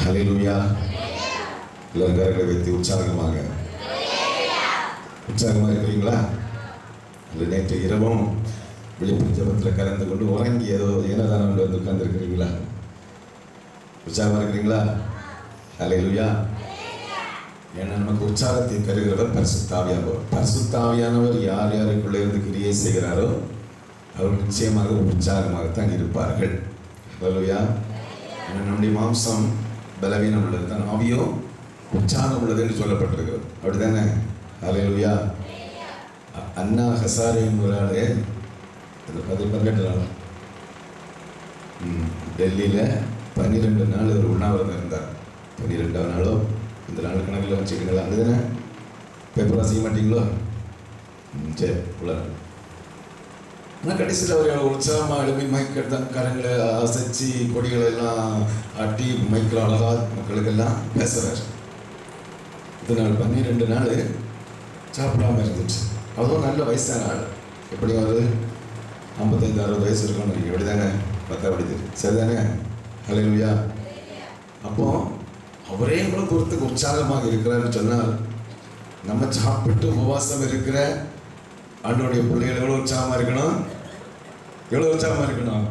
ஹalleluya எல்லாரும் கரங்களை வைத்து உற்சாகமாக உற்சாகமாக இருக்கிறீங்களா இல்லை நேற்று இரவும் விழிப்பு ஜபத்தில் கலந்து கொண்டு உறங்கி ஏதோ ஏனதானம் வந்து உட்கார்ந்துருக்கிறீங்களா உற்சாகமாக இருக்கிறீங்களா ஹalleluya ஏன்னா நமக்கு உற்சாகத்தை தருகிறவர் பரிசுத்தாவியானவர் பரிசுத்தாவியானவர் யார் யாருக்குள்ளே இருந்து கிரியை செய்கிறாரோ அவர் நிச்சயமாக உற்சாகமாகத்தான் இருப்பார்கள் ஹalleluya ஏன்னா நம்முடைய மாம்சம் பலவீனம் உள்ளது தான் ஆவியோ உற்சாகம் உள்ளது என்று சொல்லப்பட்டிருக்கிறது அப்படிதானே ஹalleluya அ- அண்ணா ஹசாரின் ஒரு ஆளு அது பதி பதினெட்டு நாள் ம், டெல்லியில பன்னிரெண்டு நாள் ஒரு உண்ணாவிரதம் இருந்தார் பன்னிரெண்டாவது நாளோ இந்த நாள் கணக்கில் வச்சுக்கீங்களா அதுதானே பேப்பர் வாசிக்க மாட்டீங்களோ ம், சரி உள்ள ஆனால் கடைசியில் அவர் எவ்வளோ உற்சாகமாக எழுப்பி மைக் எடுத்தாங்க கரங்களை அசைச்சு கொடிகளை எல்லாம் ஆட்டி மைக்கில் அழகா மக்களுக்கெல்லாம் பேசுகிறார் இது நாள் பன்னிரெண்டு நாள் சாப்பிடாம இருந்துச்சு அதுவும் நல்ல வயசான ஆள் எப்படி ஒரு ஐம்பத்தைந்து அறுபது வயசு இருக்கணும் நினைக்கிறேன் எப்படி தானே பார்த்தா அப்படி தெரியும் சரிதானே ஹalleluya அப்போ அவரே இவ்வளவு தூரத்துக்கு உற்சாகமாக இருக்கிறாருன்னு சொன்னால் நம்ம சாப்பிட்டு உபவாசம் இருக்கிற ஆண்டோடைய பிள்ளைகள் எவ்வளவு உற்சாகமா இருக்கணும் எவ்வளவு உற்சாகமா இருக்கணும்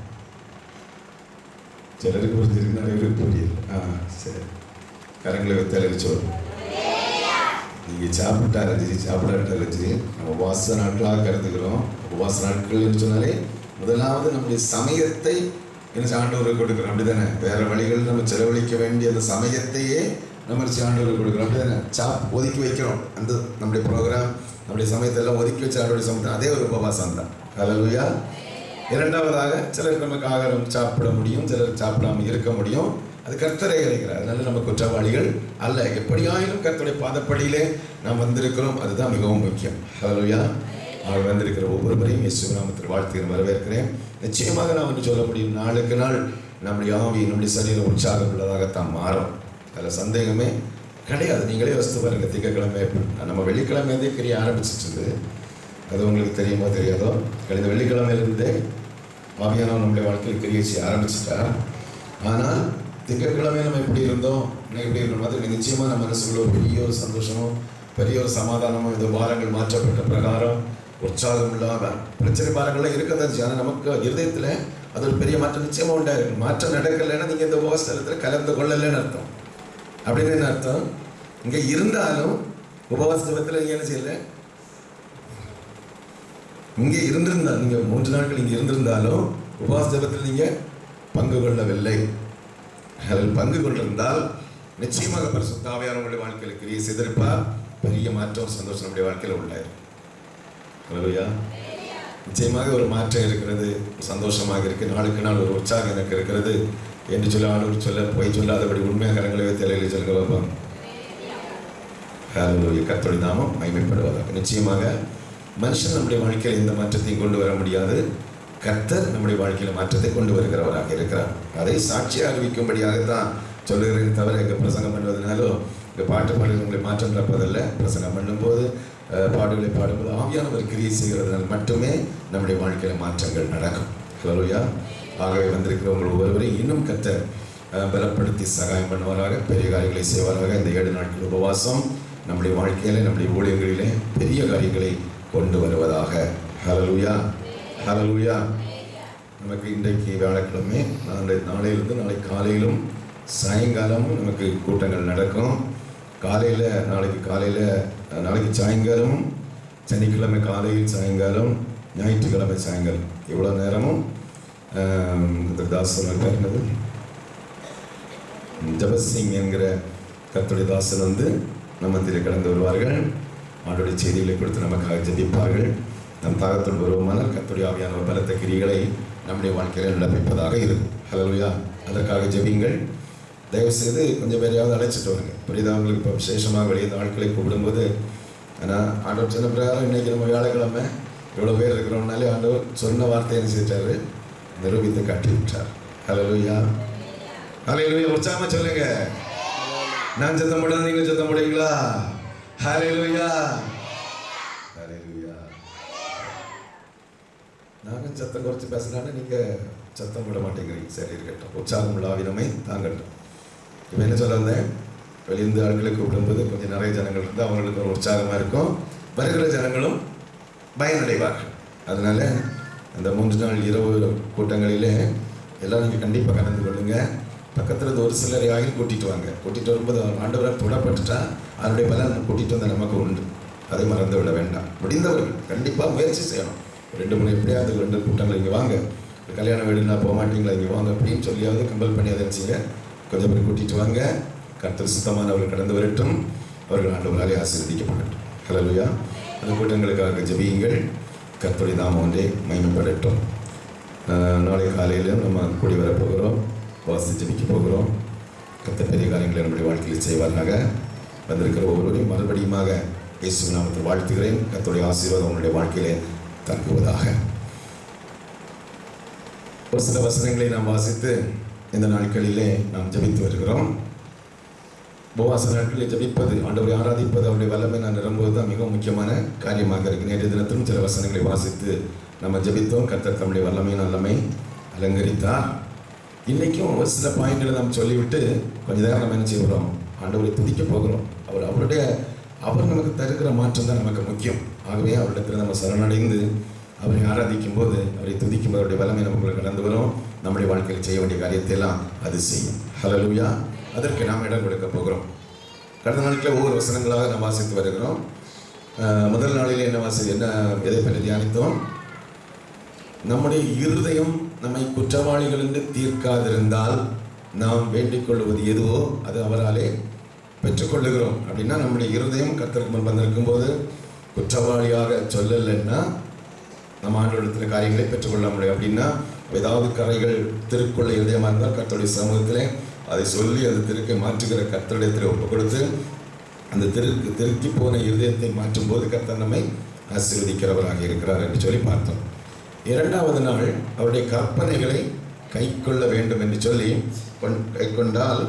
சிலருக்கு புரிஞ்சிருக்கு நிறைய பேருக்கு புரியல ஆ சரி கரங்களை வைத்து அழைச்சோம் நீங்க சாப்பிட்டா இருந்துச்சு சாப்பிடாட்டா இருந்துச்சு நம்ம உபவாச நாட்களாக கருதுகிறோம் உபவாச நாட்கள்னு சொன்னாலே முதலாவது நம்முடைய சமயத்தை என்ன ஆண்டவருக்கு கொடுக்குறோம் அப்படிதானே வேற வழிகள் நம்ம செலவழிக்க வேண்டிய அந்த சமயத்தையே நம்ம ஆண்டவருக்கு கொடுக்குறோம் அப்படிதானே சாப் ஒதுக்கி வைக்கிறோம் அந்த நம்முடைய ப்ரோக்ராம் நம்முடைய சமயத்தை எல்லாம் ஒதுக்கி வச்ச ஆண்டோடைய சமயத்தை அதே ஒரு உபவாசம் தான் ஹalleluya இரண்டாவதாக சிலர் நமக்கு ஆகாரம் சாப்பிட முடியும் சிலர் சாப்பிடாம இருக்க முடியும் அது கர்த்தரை இறைக்கிறார் அதனால நம்ம குற்றவாளிகள் அல்ல எப்படியாயினும் கர்த்தருடைய பாதப்படியிலே நாம் வந்திருக்கிறோம் அதுதான் மிகவும் முக்கியம் ஹalleluya அவர் வந்திருக்கிற ஒவ்வொருவரையும் இயேசு நாமத்தில் வாழ்த்துகிறேன் வரவேற்கிறேன் நிச்சயமாக நாம் ஒன்று சொல்ல முடியும் நாளுக்கு நாள் நம்முடைய ஆவி நம்முடைய சரீரம் உற்சாகம் உள்ளதாகத்தான் மாறும் அதில் சந்தேகமே கிடையாது நீங்களே வசத்து பாருங்க திங்கக்கிழமை நம்ம வெள்ளிக்கிழமை கிரியை ஆரம்பிச்சிட்டு அது உங்களுக்கு தெரியுமோ தெரியாதோ கழிந்த வெள்ளிக்கிழமையிலிருந்தே ஆவியானவர் நம்முடைய வாழ்க்கையில் கிரியை செய்ய ஆரம்பிச்சிட்டார் ஆனால் திங்கட்கிழமை நம்ம எப்படி இருந்தோம் இன்னைக்கு எப்படி இருக்கணும் அது நிச்சயமாக நம்ம மனசுக்குள்ள ஒரு பெரிய ஒரு சந்தோஷமும் பெரிய ஒரு சமாதானமும் இந்த வாரங்கள் மாற்றப்பட்ட பிரகாரம் உற்சாகம் இல்லாம பிரச்சனை பாரங்கள்லாம் இருக்கதான் இருந்துச்சு ஆனால் நமக்கு இருதயத்தில் அது ஒரு பெரிய மாற்றம் நிச்சயமாக உண்டாயிருக்கு மாற்றம் நடக்கலைன்னா நீங்கள் இந்த உபவாசத்தில் கலந்து கொள்ளலைன்னு அர்த்தம் அப்படின்னு என்ன அர்த்தம் இங்கே இருந்தாலும் உபவாச ஜபத்தில் நீங்கள் என்ன செய்யலை இங்கே இருந்திருந்தா நீங்க மூன்று நாட்கள் இங்கே இருந்திருந்தாலும் உபவாச ஜபத்தில் நீங்க பங்கு கொள்ளவில்லை அதில் பங்கு கொண்டிருந்தால் நிச்சயமாக பரிசுத்தாவையான உங்களுடைய வாழ்க்கையில் கிரியை செய்திருப்பார் பெரிய மாற்றம் சந்தோஷம் நம்முடைய வாழ்க்கையில் உண்டாயிரும் ஹalleluya நிச்சயமாக ஒரு மாற்றம் இருக்கிறது சந்தோஷமாக இருக்கு நாளுக்கு நாள் ஒரு உற்சாகம் எனக்கு இருக்கிறது என்று சொல்ல ஆண்டவர் சொல்ல போய் சொல்லாதபடி உண்மையாக கரங்களை வைத்து தலையில் சொல்லுங்க பாப்போம் ஹalleluya கர்த்தருடைய நாமம் மகிமைப்படுவதாக நிச்சயமாக மனுஷன் நம்முடைய வாழ்க்கையில் எந்த மாற்றத்தையும் கொண்டு வர முடியாது கர்த்தர் நம்முடைய வாழ்க்கையில் மாற்றத்தை கொண்டு வருகிறவராக இருக்கிறார் அதை சாட்சியாக அறிவிக்கும்படியாகத்தான் சொல்லுகிறேன் தவிர எங்க பிரசங்கம் பண்ணுவதனாலோ இங்கே பாட்டு பாடுகளை மாற்றம் நடப்பதில்ல பிரசங்கம் பண்ணும்போது அஹ், பாடுகளை பாடும்போது ஆவியானவர் கிரியை செய்கிறதுனால் மட்டுமே நம்முடைய வாழ்க்கையில் மாற்றங்கள் நடக்கும் ஹalleluya ஆகவே வந்திருக்கிற உங்கள் ஒவ்வொருவரையும் இன்னும் கர்த்தர் அஹ், பலப்படுத்தி சகாயம் பண்ணுவாராக பெரிய காரியங்களை செய்வாராக இந்த ஏழு நாட்கள் உபவாசம் நம்முடைய வாழ்க்கையில நம்முடைய ஊழியங்களிலே பெரிய காரியங்களை கொண்டு வருவதாக ஹalleluya ஹalleluya நமக்கு இன்றைக்கு வியாழக்கிழமை நாளை நாளையிலிருந்து நாளை காலையிலும் சாயங்காலமும் நமக்கு கூட்டங்கள் நடக்கும் காலையில் நாளைக்கு காலையில் நாளைக்கு சாயங்காலமும் சனிக்கிழமை காலையில் சாயங்காலம் ஞாயிற்றுக்கிழமை சாயங்காலம் இவ்வளோ நேரமும் ஆம், இந்த தாசன் பேர் என்னது ஜபசிங் என்கிற கர்த்தருடைய தாசன் வந்து நம்ம மத்தியில் கடந்து வருவார்கள் ஆண்டுடைய செய்திகளை கொடுத்து நமக்காக ஜெபிப்பார்கள் நம் தாகத்தோடு வருவோமானால் கர்த்தருடைய ஆவியான பலத்த கிரிகளை நம்முடைய வாழ்க்கையில் நடப்பிப்பதாக இருக்கும் ஹalleluya அதற்காக ஜெபிங்கள் தயவு செய்து கொஞ்சம் பேரையாவது அழைச்சிட்டு வாங்க புரியுதா உங்களுக்கு இப்போ விசேஷமாக வெளியே ஆட்களை கூப்பிடும்போது ஆனால் ஆண்டவர் சொன்ன பிரகாரம் இன்னைக்கு நம்ம வியாழக்கிழமை இவ்வளோ பேர் இருக்கிறோம்னாலே ஆண்டவர் சொன்ன வார்த்தையை என்ன செஞ்சிட்டாரு நிரூபித்து காட்டி விட்டார் ஹalleluya ஹalleluya உற்சாகமா சொல்லுங்க நான் சத்தம் போட நீங்க சத்தம் போடுவீங்களா ஹalleluya ஹalleluya நானும் சத்தம் குறைச்சு பேசலான்னு நீங்க சத்தம் போட மாட்டேங்கிறீங்க சரி இருக்கட்டும் உற்சாகம் உள்ள ஆவினமை தாங்கட்டும் இப்போ என்ன சொல்ல வந்தேன் வெளியிருந்து ஆட்களை கூப்பிடும்போது கொஞ்சம் நிறைய ஜனங்கள் இருந்தால் அவங்களுக்கு ஒரு உற்சாகமாக இருக்கும் வருகிற ஜனங்களும் பயனடைவார்கள் அதனால அந்த மூன்று நாள் இரவு கூட்டங்களிலே எல்லாரும் நீங்கள் கண்டிப்பாக கலந்து கொள்ளுங்க பக்கத்தில் இருந்து ஒரு சிலரை ஆகியும் கூட்டிட்டு வாங்க கூட்டிட்டு வரும்போது அவர் ஆண்டவரால் தொடப்பட்டுட்டா அதனுடைய பலன் கூட்டிட்டு வந்த நமக்கு உண்டு அதை மறந்து விட வேண்டாம் முடிந்தவர்கள் கண்டிப்பாக முயற்சி செய்யணும் ரெண்டு மூணு எப்படியாவது ரெண்டு கூட்டங்கள் இங்கே வாங்க ஒரு கல்யாண வீடுனா போக மாட்டீங்களா இங்கே வாங்க அப்படின்னு சொல்லியாவது கம்பல் பண்ணி அதை செய்யுங்க கொஞ்சம் பேர் கூட்டிட்டு வாங்க கர்த்தர் சுத்தமானவர்கள் கடந்து வரட்டும் அவர்கள் ஆண்டவராலே ஆசீர்வதிக்கப்படட்டும் ஹலலுயா அந்த கூட்டங்களுக்காக ஜெபியுங்கள் கர்த்தருடைய நாமம் ஒன்றே மகிமைப்படட்டும் ஆஹ் நாளை காலையில் நம்ம கூடி வரப் போகிறோம் வாசி ஜெபிக்க போகிறோம் கர்த்தர் பெரிய காரியங்களை நம்முடைய வாழ்க்கையில் செய்வாராக வந்திருக்கிற ஒவ்வொருவரையும் மறுபடியுமாக இயேசு நாமத்தில் வாழ்த்துகிறேன் கர்த்தருடைய ஆசீர்வாதம் உங்களுடைய வாழ்க்கையிலே தங்குவதாக ஒரு சில வசனங்களை நாம் வாசித்து இந்த நாட்களிலே நாம் ஜெபித்து வருகிறோம் உபவாச நாட்களில் ஜெபிப்பது ஆண்டவரை ஆராதிப்பது அவருடைய வல்லமை நான் நிரம்புவது தான் மிகவும் முக்கியமான காரியமாக இருக்கு நேற்று தினத்திலும் சில வசனங்களை வாசித்து நம்ம ஜெபித்தோம் கர்த்தர் தம்முடைய வல்லமை நல்லமை அலங்கரித்தார் இன்னைக்கும் ஒரு சில பாயிண்ட்களை நாம் சொல்லிவிட்டு கொஞ்ச நேரம் நம்ம என்ன செய்கிறோம் ஆண்டவரை துதிக்க போகிறோம் அவர் அவருடைய அவர் நமக்கு தருகிற மாற்றம் தான் நமக்கு முக்கியம் ஆகவே அவரிடத்தில் நம்ம சரணடைந்து அவரை ஆராதிக்கும் போது அவரை துதிக்கும் போது அவருடைய வல்லமை நமக்குள்ள கடந்து வரும் நம்முடைய வாழ்க்கையில் செய்ய வேண்டிய காரியத்தை எல்லாம் அது செய்யும் ஹலலுயா அதற்கு நாம் இடம் கொடுக்க போகிறோம் கடந்த நாட்களில் ஒவ்வொரு வசனங்களாக நாம் வாசித்து வருகிறோம் அஹ் முதல் நாளில் என்ன வாசி என்ன எதை பற்றி தியானித்தோம் நம்முடைய இருதயம் நம்மை குற்றவாளிகள் என்று தீர்க்காதிருந்தால் நாம் வேண்டிக் கொள்வது எதுவோ அது அவராலே பெற்றுக்கொள்ளுகிறோம் அப்படின்னா நம்முடைய இருதயம் கர்த்தருக்கு முன் வந்திருக்கும் போது குற்றவாளியாக சொல்லலைன்னா நம்ம ஆண்டோடத்தில் காரியங்களை பெற்றுக்கொள்ள முடியும் அப்படின்னா ஏதாவது கரைகள் திருக்குள்ள இதயமாக இருந்தால் கர்த்தருடைய சமூகத்திலே அதை சொல்லி அந்த திருக்கை மாற்றுகிற கர்த்தரிடத்தில் ஒப்பு கொடுத்து அந்த திருக்கு திருக்கி போன இருதயத்தை மாற்றும் போது கர்த்தர் நம்மை ஆசீர்வதிக்கிறவராக இருக்கிறார் என்று சொல்லி பார்த்தோம் இரண்டாவது நாள் அவருடைய கற்பனைகளை கை கொள்ள வேண்டும் என்று சொல்லி கொண் கை கொண்டால்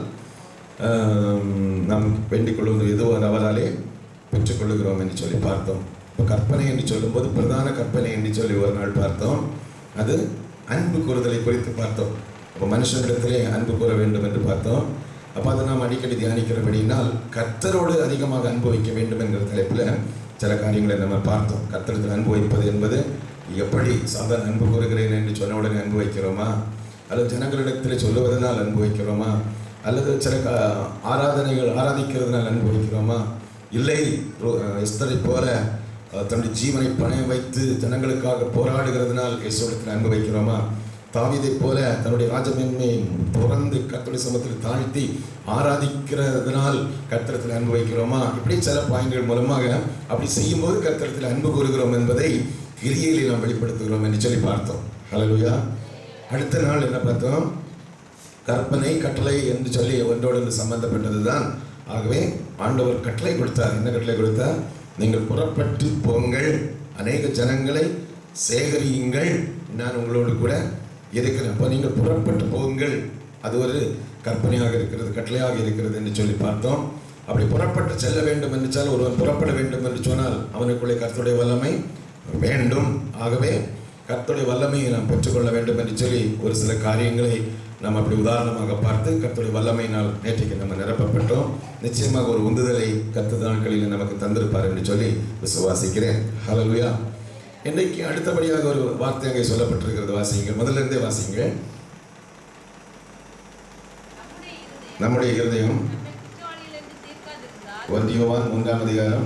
ஆம், நாம் வேண்டிக் கொள்வது எதுவோ அது அவராலே பெற்றுக்கொள்ளுகிறோம் என்று சொல்லி பார்த்தோம் இப்போ கற்பனை என்று சொல்லும்போது பிரதான கற்பனை என்று சொல்லி ஒரு நாள் பார்த்தோம் அது அன்பு கூறுதலை குறித்து பார்த்தோம் அப்போ மனுஷனிடத்திலே அன்பு கூற வேண்டும் என்று பார்த்தோம் அப்போ அதை நாம் அடிக்கடி தியானிக்கிறபடினால் கர்த்தரோடு அதிகமாக அன்பு வைக்க வேண்டும் என்கிற தலைப்பில் சில காரியங்களை நம்ம பார்த்தோம் கர்த்தரத்தில் அன்பு வைப்பது என்பது எப்படி சாதாரண அன்பு கூறுகிறேன் என்று சொன்ன உடனே அன்பு வைக்கிறோமா அல்லது ஜனங்களிடத்தில் சொல்லுவதனால் அன்பு வைக்கிறோமா அல்லது சில கா- ஆராதனைகள் ஆராதிக்கிறதுனால் அன்பு வைக்கிறோமா இல்லை ரோ- எஸ்தரை போல அஹ், தன்னுடைய ஜீவனை பணயம் வைத்து ஜனங்களுக்காக போராடுகிறதுனால் இயேசுவிடத்தில் அன்பு வைக்கிறோமா தாவீதைப் போல தன்னுடைய ராஜமேன்மையை துறந்து கர்த்தருடைய சமத்தில் தாழ்த்தி ஆராதிக்கிறதுனால் கர்த்தரத்தில் அன்பு வைக்கிறோமா இப்படி சில பாயிண்ட்கள் மூலமாக அப்படி செய்யும்போது கர்த்தரத்தில் அன்பு கூறுகிறோம் என்பதை கிரியையிலே நாம் வெளிப்படுத்துகிறோம் என்று சொல்லி பார்த்தோம் ஹalleluya அடுத்த நாள் என்ன பார்த்தோம் கற்பனை கட்டளை என்று சொல்லி ஒன்றோடு ஒன்று சம்பந்தப்பட்டது தான் ஆகவே ஆண்டவர் கட்டளை கொடுத்தார் என்ன கட்டளை கொடுத்தார் நீங்கள் புறப்பட்டு போங்கள் அநேக ஜனங்களை சேகரியுங்கள் நான் உங்களோடு கூட இருக்கிறேன் அப்போ நீங்கள் புறப்பட்டு போங்கள் அது ஒரு கற்பனையாக இருக்கிறது கட்டளையாக இருக்கிறது என்று சொல்லி பார்த்தோம் அப்படி புறப்பட்டு செல்ல வேண்டும் என்று சொன்னால் ஒருவன் புறப்பட வேண்டும் என்று சொன்னால் அவனுக்குள்ளே கர்த்தருடைய வல்லமை வேண்டும் ஆகவே கர்த்தருடைய வல்லமையை நாம் பெற்றுக்கொள்ள வேண்டும் என்று சொல்லி ஒரு சில காரியங்களை நாம் அப்படி உதாரணமாக பார்த்து கர்த்தருடைய வல்லமையினால் நேற்றைக்கு நம்ம நிரப்பப்பட்டோம் நிச்சயமாக ஒரு உந்துதலை கர்த்த நாட்களில் நமக்கு தந்திருப்பார் என்று சொல்லி விசுவாசிக்கிறேன் ஹalleluya இன்றைக்கு அடுத்தபடியாக ஒரு வார்த்தை அங்கே சொல்லப்பட்டிருக்கிறது வாசிங்க முதல்ல இருந்தே வாசிங்க நம்முடைய இருதயம் நம்மை குற்றவாளிகளிலிருந்து தீர்க்காதிருந்தால் ஒன்றியவான் மூன்றாம் அதிகாரம்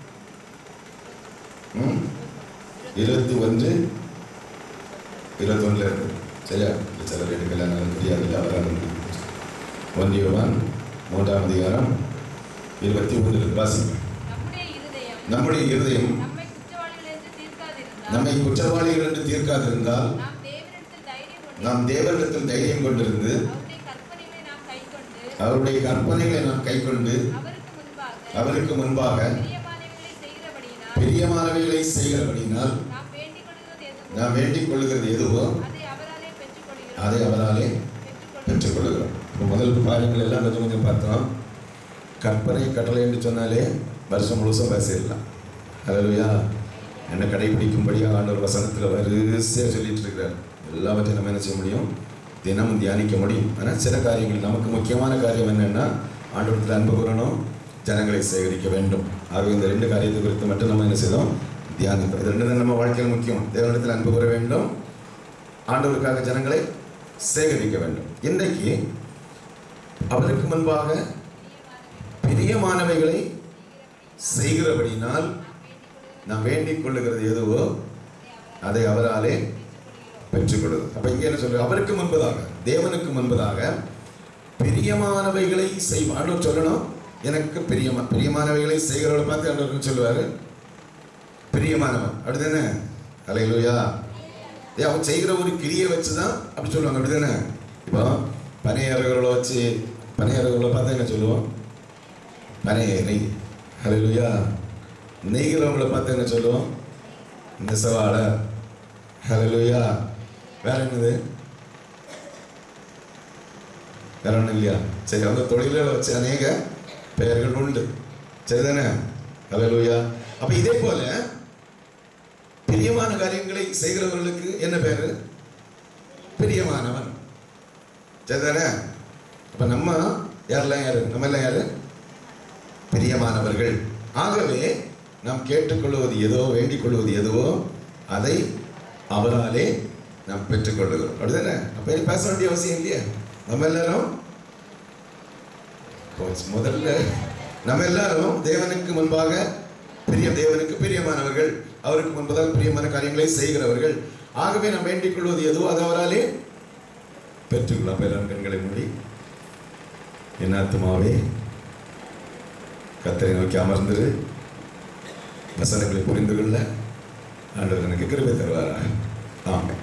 ம்? இருபத்தி ஒன்று இருபத்தொன்னுல இருக்கு சரியா இந்த சில வீட்டுக்கெல்லாம் எனக்கு தெரியாது இல்லை வராது ஒன்றியவான் மூன்றாம் அதிகாரம் இருபத்தி ஒன்று வாசிங்க நம்முடைய இருதயம் நம்முடைய இருதயம் நம்மை குற்றவாளிகளிலிருந்து தீர்க்காதிருந்தால் நம்மை குற்றவாளிகள் என்று தீர்க்காதிருந்தால் நாம் தேவனிடத்தில் தைரியம் கொண்டு நாம் தேவனிடத்தில் தைரியம் கொண்டிருந்து அவருடைய கற்பனைகளை நாம் கைக்கொண்டு அவருடைய கற்பனைகளை நாம் கைக்கொண்டு அவருக்கு முன்பாக அவருக்கு முன்பாக பிரியமானவைகளை செய்கிறபடியினால் பிரியமானவைகளை செய்கிறபடியினால் நாம் வேண்டிக் கொள்வது எதுவோ நாம் வேண்டிக் கொள்ளுகிறது எதுவோ அதை அவராலே பெற்றுக்கொள்கிறோம் அதை அவராலே பெற்றுக்கொள்கிறோம் பெற்றுக்கொள்ளுகிறோம் இப்போ முதல் காரியங்கள் எல்லாம் கொஞ்சம் கொஞ்சம் பார்த்தோம் கற்பனை கட்டளை என்று சொன்னாலே வருஷம் முழுசும் பேசிடலாம் அதுலையா என்னை கடைபிடிக்கும்படியாக ஆண்டவர் வசனத்தில் வரிசையாக சொல்லிட்டு இருக்கிறார் எல்லாவற்றையும் நம்ம என்ன செய்ய முடியும் தினமும் தியானிக்க முடியும் ஆனால் சில காரியங்கள் நமக்கு முக்கியமான காரியம் என்னன்னா ஆண்டவரத்தில் அன்பு கூறணும் ஜனங்களை சேகரிக்க வேண்டும் ஆகவே இந்த ரெண்டு காரியத்தை குறித்து மட்டும் நம்ம என்ன செய்தோம் தியானித்தோம் இது ரெண்டு தான் நம்ம வாழ்க்கையில் முக்கியம் தேவனிடத்தில் அன்பு கூற வேண்டும் ஆண்டவருக்காக ஜனங்களை சேகரிக்க வேண்டும் இன்றைக்கு அவருக்கு முன்பாக பிரியமானவைகளை செய்கிறபடினால் நாம் வேண்டிக் கொள்ளுகிறது எதுவோ அதை அவராலே பெற்றுக்கொள்வது அப்ப இங்க என்ன சொல்ற அவருக்கு முன்பதாக தேவனுக்கு முன்பதாக பிரியமானவைகளை செய் ஆண்டவர் சொல்லணும் எனக்கு பிரியமா பிரியமானவைகளை செய்கிறவளை பார்த்து ஆண்டவர் சொல்லுவாரு பிரியமானவன் அப்படிதானே அலையிலுயா ஏ அவன் செய்கிற ஒரு கிரியை வச்சு தான் அப்படி சொல்லுவாங்க அப்படிதானே இப்போ பனையறகளை வச்சு பனையறகளை பார்த்தா என்ன சொல்லுவோம் பனையறை அலையிலுயா நெய்கிறவங்களை பார்த்து என்ன சொல்லுவோம் நெசவாடை ஹalleluya வேற என்னது வேற ஒன்றும் இல்லையா சரி அவங்க தொழில்களை வச்சு அநேக பெயர்கள் உண்டு சரிதானே ஹalleluya அப்ப இதே போல பிரியமான காரியங்களை செய்கிறவர்களுக்கு என்ன பேரு பிரியமானவன் சரிதானே அப்ப நம்ம யாரெல்லாம் யாரு நம்ம எல்லாம் யாரு பிரியமானவர்கள் ஆகவே நாம் கேட்டுக்கொள்வது எதோ வேண்டிக் கொள்வது எதுவோ அதை அவராலே நாம் பெற்றுக்கொள்ளுகிறோம் அப்படிதானே அப்ப இனி பேச வேண்டிய அவசியம் இல்லையா நம்ம எல்லாரும் போச்சு. முதல்ல நம்ம எல்லாரும் தேவனுக்கு முன்பாக பிரிய தேவனுக்கு பிரியமானவர்கள் அவருக்கு முன்பதாக பிரியமான காரியங்களை செய்கிறவர்கள் ஆகவே நாம் வேண்டிக் கொள்வது எதுவோ அது அவராலே பெற்றுக்கொள்ளலாம் பேரன் கண்களை மூடி என் ஆத்துமாவே கத்தரை நோக்கி அமர்ந்திரு வசனங்களை புரிந்து கொள்ள ஆண்டவர் எனக்கு கிருபை தருவாரா ஆமாம்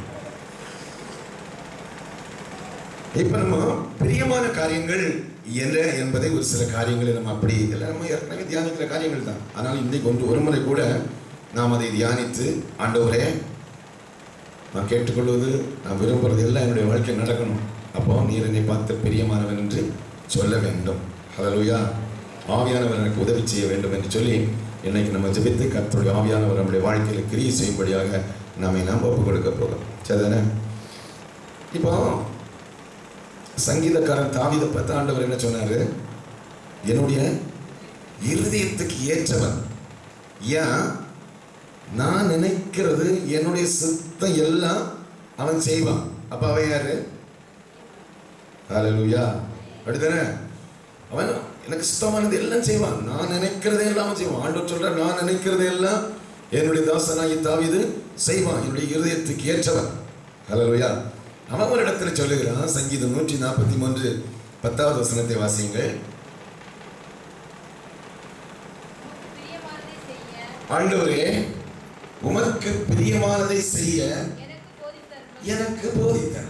இப்ப நம்ம பிரியமான காரியங்கள் என்ன என்பதை ஒரு சில காரியங்களை நம்ம அப்படி எல்லாம் நம்ம ஏற்கனவே தியானிக்கிற காரியங்கள் தான் ஆனால் இன்றைக்கு ஒன்று ஒரு முறை கூட நாம் அதை தியானித்து ஆண்டவரே நான் கேட்டுக்கொள்வது நான் விரும்புறது எல்லாம் என்னுடைய வாழ்க்கையில் நடக்கணும் அப்போ நீர் என்னை பார்த்து பிரியமானவன் என்று சொல்ல வேண்டும் ஹalleluya ஆவியானவர் எனக்கு உதவி செய்ய வேண்டும் என்று சொல்லி இன்னைக்கு நம்ம ஜெபித்து கர்த்தருடைய ஆவியானவர் நம்முடைய வாழ்க்கையில் கிரியை செய்யும்படியாக நாம நாம் ஒப்பு கொடுக்க போகிறோம் சரிதானே இப்போ சங்கீதக்காரன் தாவீதை பார்த்து ஆண்டவர் என்ன சொன்னாரு என்னுடைய இருதயத்துக்கு ஏற்றவன் ஏன் நான் நினைக்கிறது என்னுடைய சித்தம் எல்லாம் அவன் செய்வான் அப்ப அவன் யாரு ஹalleluya அப்படிதானே அவன் எனக்கு சுத்தமானது எல்லாம் செய்வான் நான் நினைக்கிறதை எல்லாம் அவன் செய்வான் ஆண்டவர் சொல்ற நான் நினைக்கிறதை எல்லாம் என்னுடைய தாசனாகி தாவீது செய்வான் என்னுடைய இருதயத்துக்கு ஏற்றவன் ஹalleluya அவன் ஒரு இடத்துல சொல்லுகிறான் சங்கீதம் நூற்றி நாற்பத்தி மூன்று பத்தாவது வசனத்தை வாசியுங்கள் பிரியமானதை செய்ய ஆண்டவரே உமக்கு பிரியமானதை செய்ய எனக்கு போதித்தரணும் எனக்கு போதித்தார்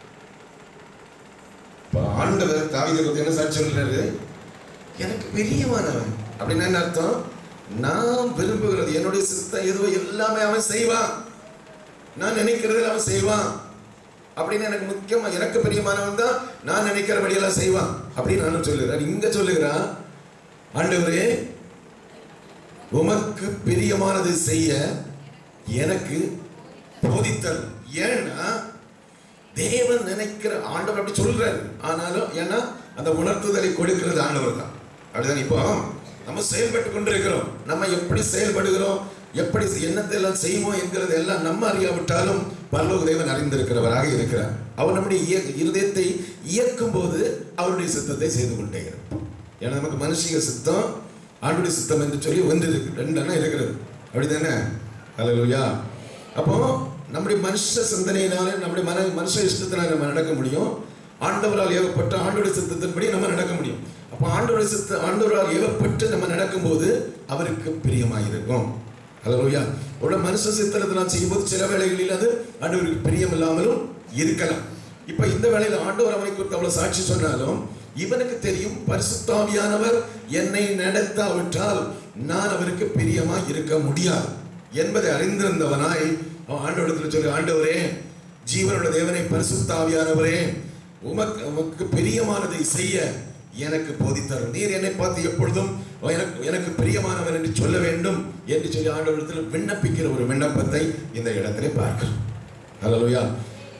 இப்ப ஆண்டவர் தாவீதை பத்தி என்ன சாட்சி சொல்றாரு எனக்கு பிரியமானவன் அப்படின்னா என்ன அர்த்தம் நான் விரும்புகிறது என்னுடைய சித்தம் எதுவோ எல்லாமே அவன் செய்வான் நான் நினைக்கிறது அவன் செய்வான் அப்படின்னு எனக்கு முக்கியமா எனக்கு பிரியமானவன் தான் நான் நினைக்கிறபடியெல்லாம் செய்வான் அப்படின்னு நானும் சொல்லுகிறேன் இங்க சொல்லுகிறான் ஆண்டவரே உமக்கு பிரியமானதை செய்ய எனக்கு போதித்தல் ஏன்னா தேவன் நினைக்கிற ஆண்டவர் அப்படி சொல்றாரு ஆனாலும் ஏன்னா அந்த உணர்த்துதலை கொடுக்கிறது ஆண்டவர் தான் அப்படிதான் இப்போ நம்ம செயல்பட்டு கொண்டிருக்கிறோம் நம்ம எப்படி செயல்படுகிறோம் எப்படி என்னத்தை எல்லாம் செய்வோம் என்கிறது எல்லாம் நம்ம அறியாவிட்டாலும் பரலோக தேவன் அறிந்திருக்கிறவராக இருக்கிறார் அவர் நம்முடைய இய- இருதயத்தை இயக்கும் போது அவருடைய சித்தத்தை செய்து கொண்டே இருப்பார் ஏன்னா நமக்கு மனுஷிக சித்தம் ஆண்டுடைய சித்தம் என்று சொல்லி ஒன்று இருக்கு ரெண்டு எண்ணம் இருக்கிறது அப்படிதானே ஹalleluya அப்போ நம்முடைய மனுஷ சிந்தனையினால நம்முடைய மன மனுஷ இஷ்டத்தினால நம்ம நடக்க முடியும் ஆண்டவரால் ஏவப்பட்ட ஆண்டோடைய சித்தத்தின்படி நம்ம நடக்க முடியும் அப்போ ஆண்டோடைய சித்த ஆண்டவரால் ஏவப்பட்டு நம்ம நடக்கும்போது அவருக்கு பிரியமாக இருக்கும் ஹalleluya ஒரு மனுஷ சித்தனத்தை நான் செய்யும்போது சில வேளைகளில் அது ஆண்டவருக்கு பிரியம் இல்லாமலும் இருக்கலாம் இப்போ இந்த வேளையில் ஆண்டவர் அவனை குறித்து அவ்வளவு சாட்சி சொன்னாலும் இவனுக்கு தெரியும் பரிசுத்தாவியானவர் என்னை நடத்தாவிட்டால் நான் அவருக்கு பிரியமா இருக்க முடியாது என்பதை அறிந்திருந்தவனாய் அவன் ஆண்டவரிடத்தில் சொல்லி ஆண்டவரே ஜீவனுடைய தேவனை பரிசுத்தாவியானவரே உமக்கு உமக்கு பிரியமானதை செய்ய எனக்கு போதித்தார் நீர் என்னை பார்த்து எப்பொழுதும் எனக்கு எனக்கு பிரியமானவர் என்று சொல்ல வேண்டும் என்று சொல்லி ஆண்டவரிடத்தில் விண்ணப்பிக்கிற ஒரு விண்ணப்பத்தை இந்த இடத்திலே பார்க்கிறோம் ஹalleluya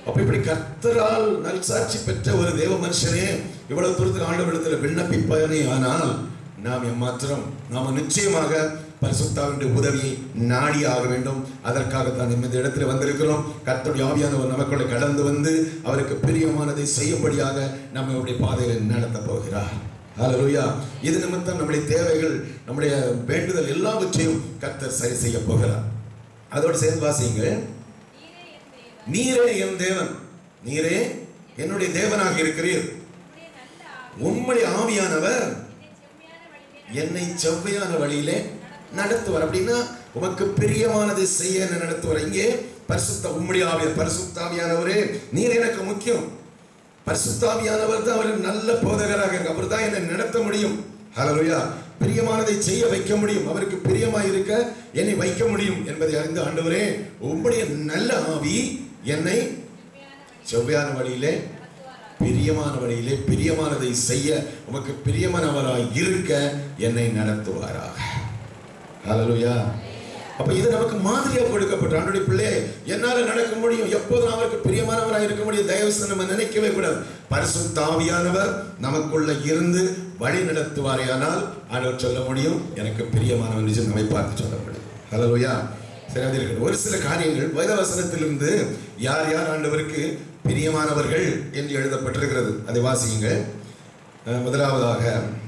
அப்ப இப்படி கர்த்தரால் நல்சாட்சி பெற்ற ஒரு தேவ மனுஷனே இவ்வளவு தூரத்துக்கு ஆண்டவரிடத்தில் விண்ணப்பிப்பதனே ஆனால் நாம் எம்மாத்திரம் நாம் நிச்சயமாக பரிசுத்தாவினுடைய உதவியை நாடி ஆக வேண்டும் அதற்காகத்தான் இந்த இடத்துல வந்திருக்கிறோம் கர்த்தருடைய ஆவியானவர் நமக்குள்ள கடந்து வந்து அவருக்கு பிரியமானதை செய்யும்படியாக நம்மளுடைய பாதையில் நடத்த போகிறார் ஹalleluya இது நிமித்தம் நம்முடைய தேவைகள் நம்முடைய வேண்டுதல் எல்லாவற்றையும் கர்த்தர் சரி செய்ய போகிறார் அதோடு சேர்ந்து வாசிங்க நீரே என் நீரே என் தேவன் தேவன் நீரே என்னுடைய தேவனாக இருக்கிறீர் உம்முடைய நல்ல ஆவி உம்முடைய ஆவியானவர் என்னை செம்மையான வழியிலே என்னை செவ்வையான வழியிலே நடத்துவார் அப்படின்னா உமக்கு பிரியமானதை செய்ய என்ன நடத்துவார் இங்கே பரிசுத்த உம்முடைய ஆவியார் பரிசுத்தாவியானவரே நீர் எனக்கு முக்கியம் பரிசுத்தாவியானவர் தான் அவர் நல்ல போதகராக இருக்கு அவர் தான் என்னை நடத்த முடியும் ஹalleluya பிரியமானதை செய்ய வைக்க முடியும் அவருக்கு பிரியமாய் இருக்க என்னை வைக்க முடியும் என்பதை அறிந்து ஆண்டவரே உம்முடைய நல்ல ஆவி என்னை செம்மையான வழி செவ்வையான வழியிலே நடத்துவாராக பிரியமான வழியிலே பிரியமானதை செய்ய உமக்கு பிரியமானவராய் இருக்க என்னை நடத்துவாராக ஹalleluya அப்ப இது நமக்கு மாதிரியா கொடுக்கப்பட்ட ஆண்டுடைய பிள்ளை என்னால நடக்க முடியும் எப்போதும் அவருக்கு பிரியமானவராக இருக்க முடியும் தயவு செய்து நம்ம நினைக்கவே கூடாது பரிசுத்தாவியானவர் நமக்குள்ள இருந்து வழி நடத்துவாரேயானால் ஆண்டவர் சொல்ல முடியும் எனக்கு பிரியமானவன் என்று நம்மை பார்த்து சொல்ல முடியும் ஹalleluya சரி அது இருக்கட்டும். ஒரு சில காரியங்கள் வேதவசனத்திலிருந்து யார் யார் ஆண்டவருக்கு பிரியமானவர்கள் என்று எழுதப்பட்டிருக்கிறது அதை வாசியுங்க அஹ் முதலாவதாக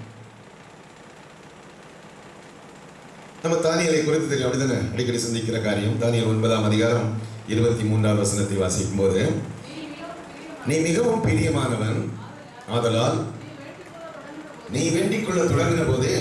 நம்ம தானியலை குறித்து தெரியும் அப்படிதானே அடிக்கடி சிந்திக்கிற காரியம் தானியல் ஒன்பதாம் அதிகாரம் இருபத்தி மூன்றாம் வசனத்தை வாசிக்கும் போது நீ மிகவும் பிரியமானவன் ஆதலால் நீ வேண்டிக் கொள்ள தொடங்கின போதே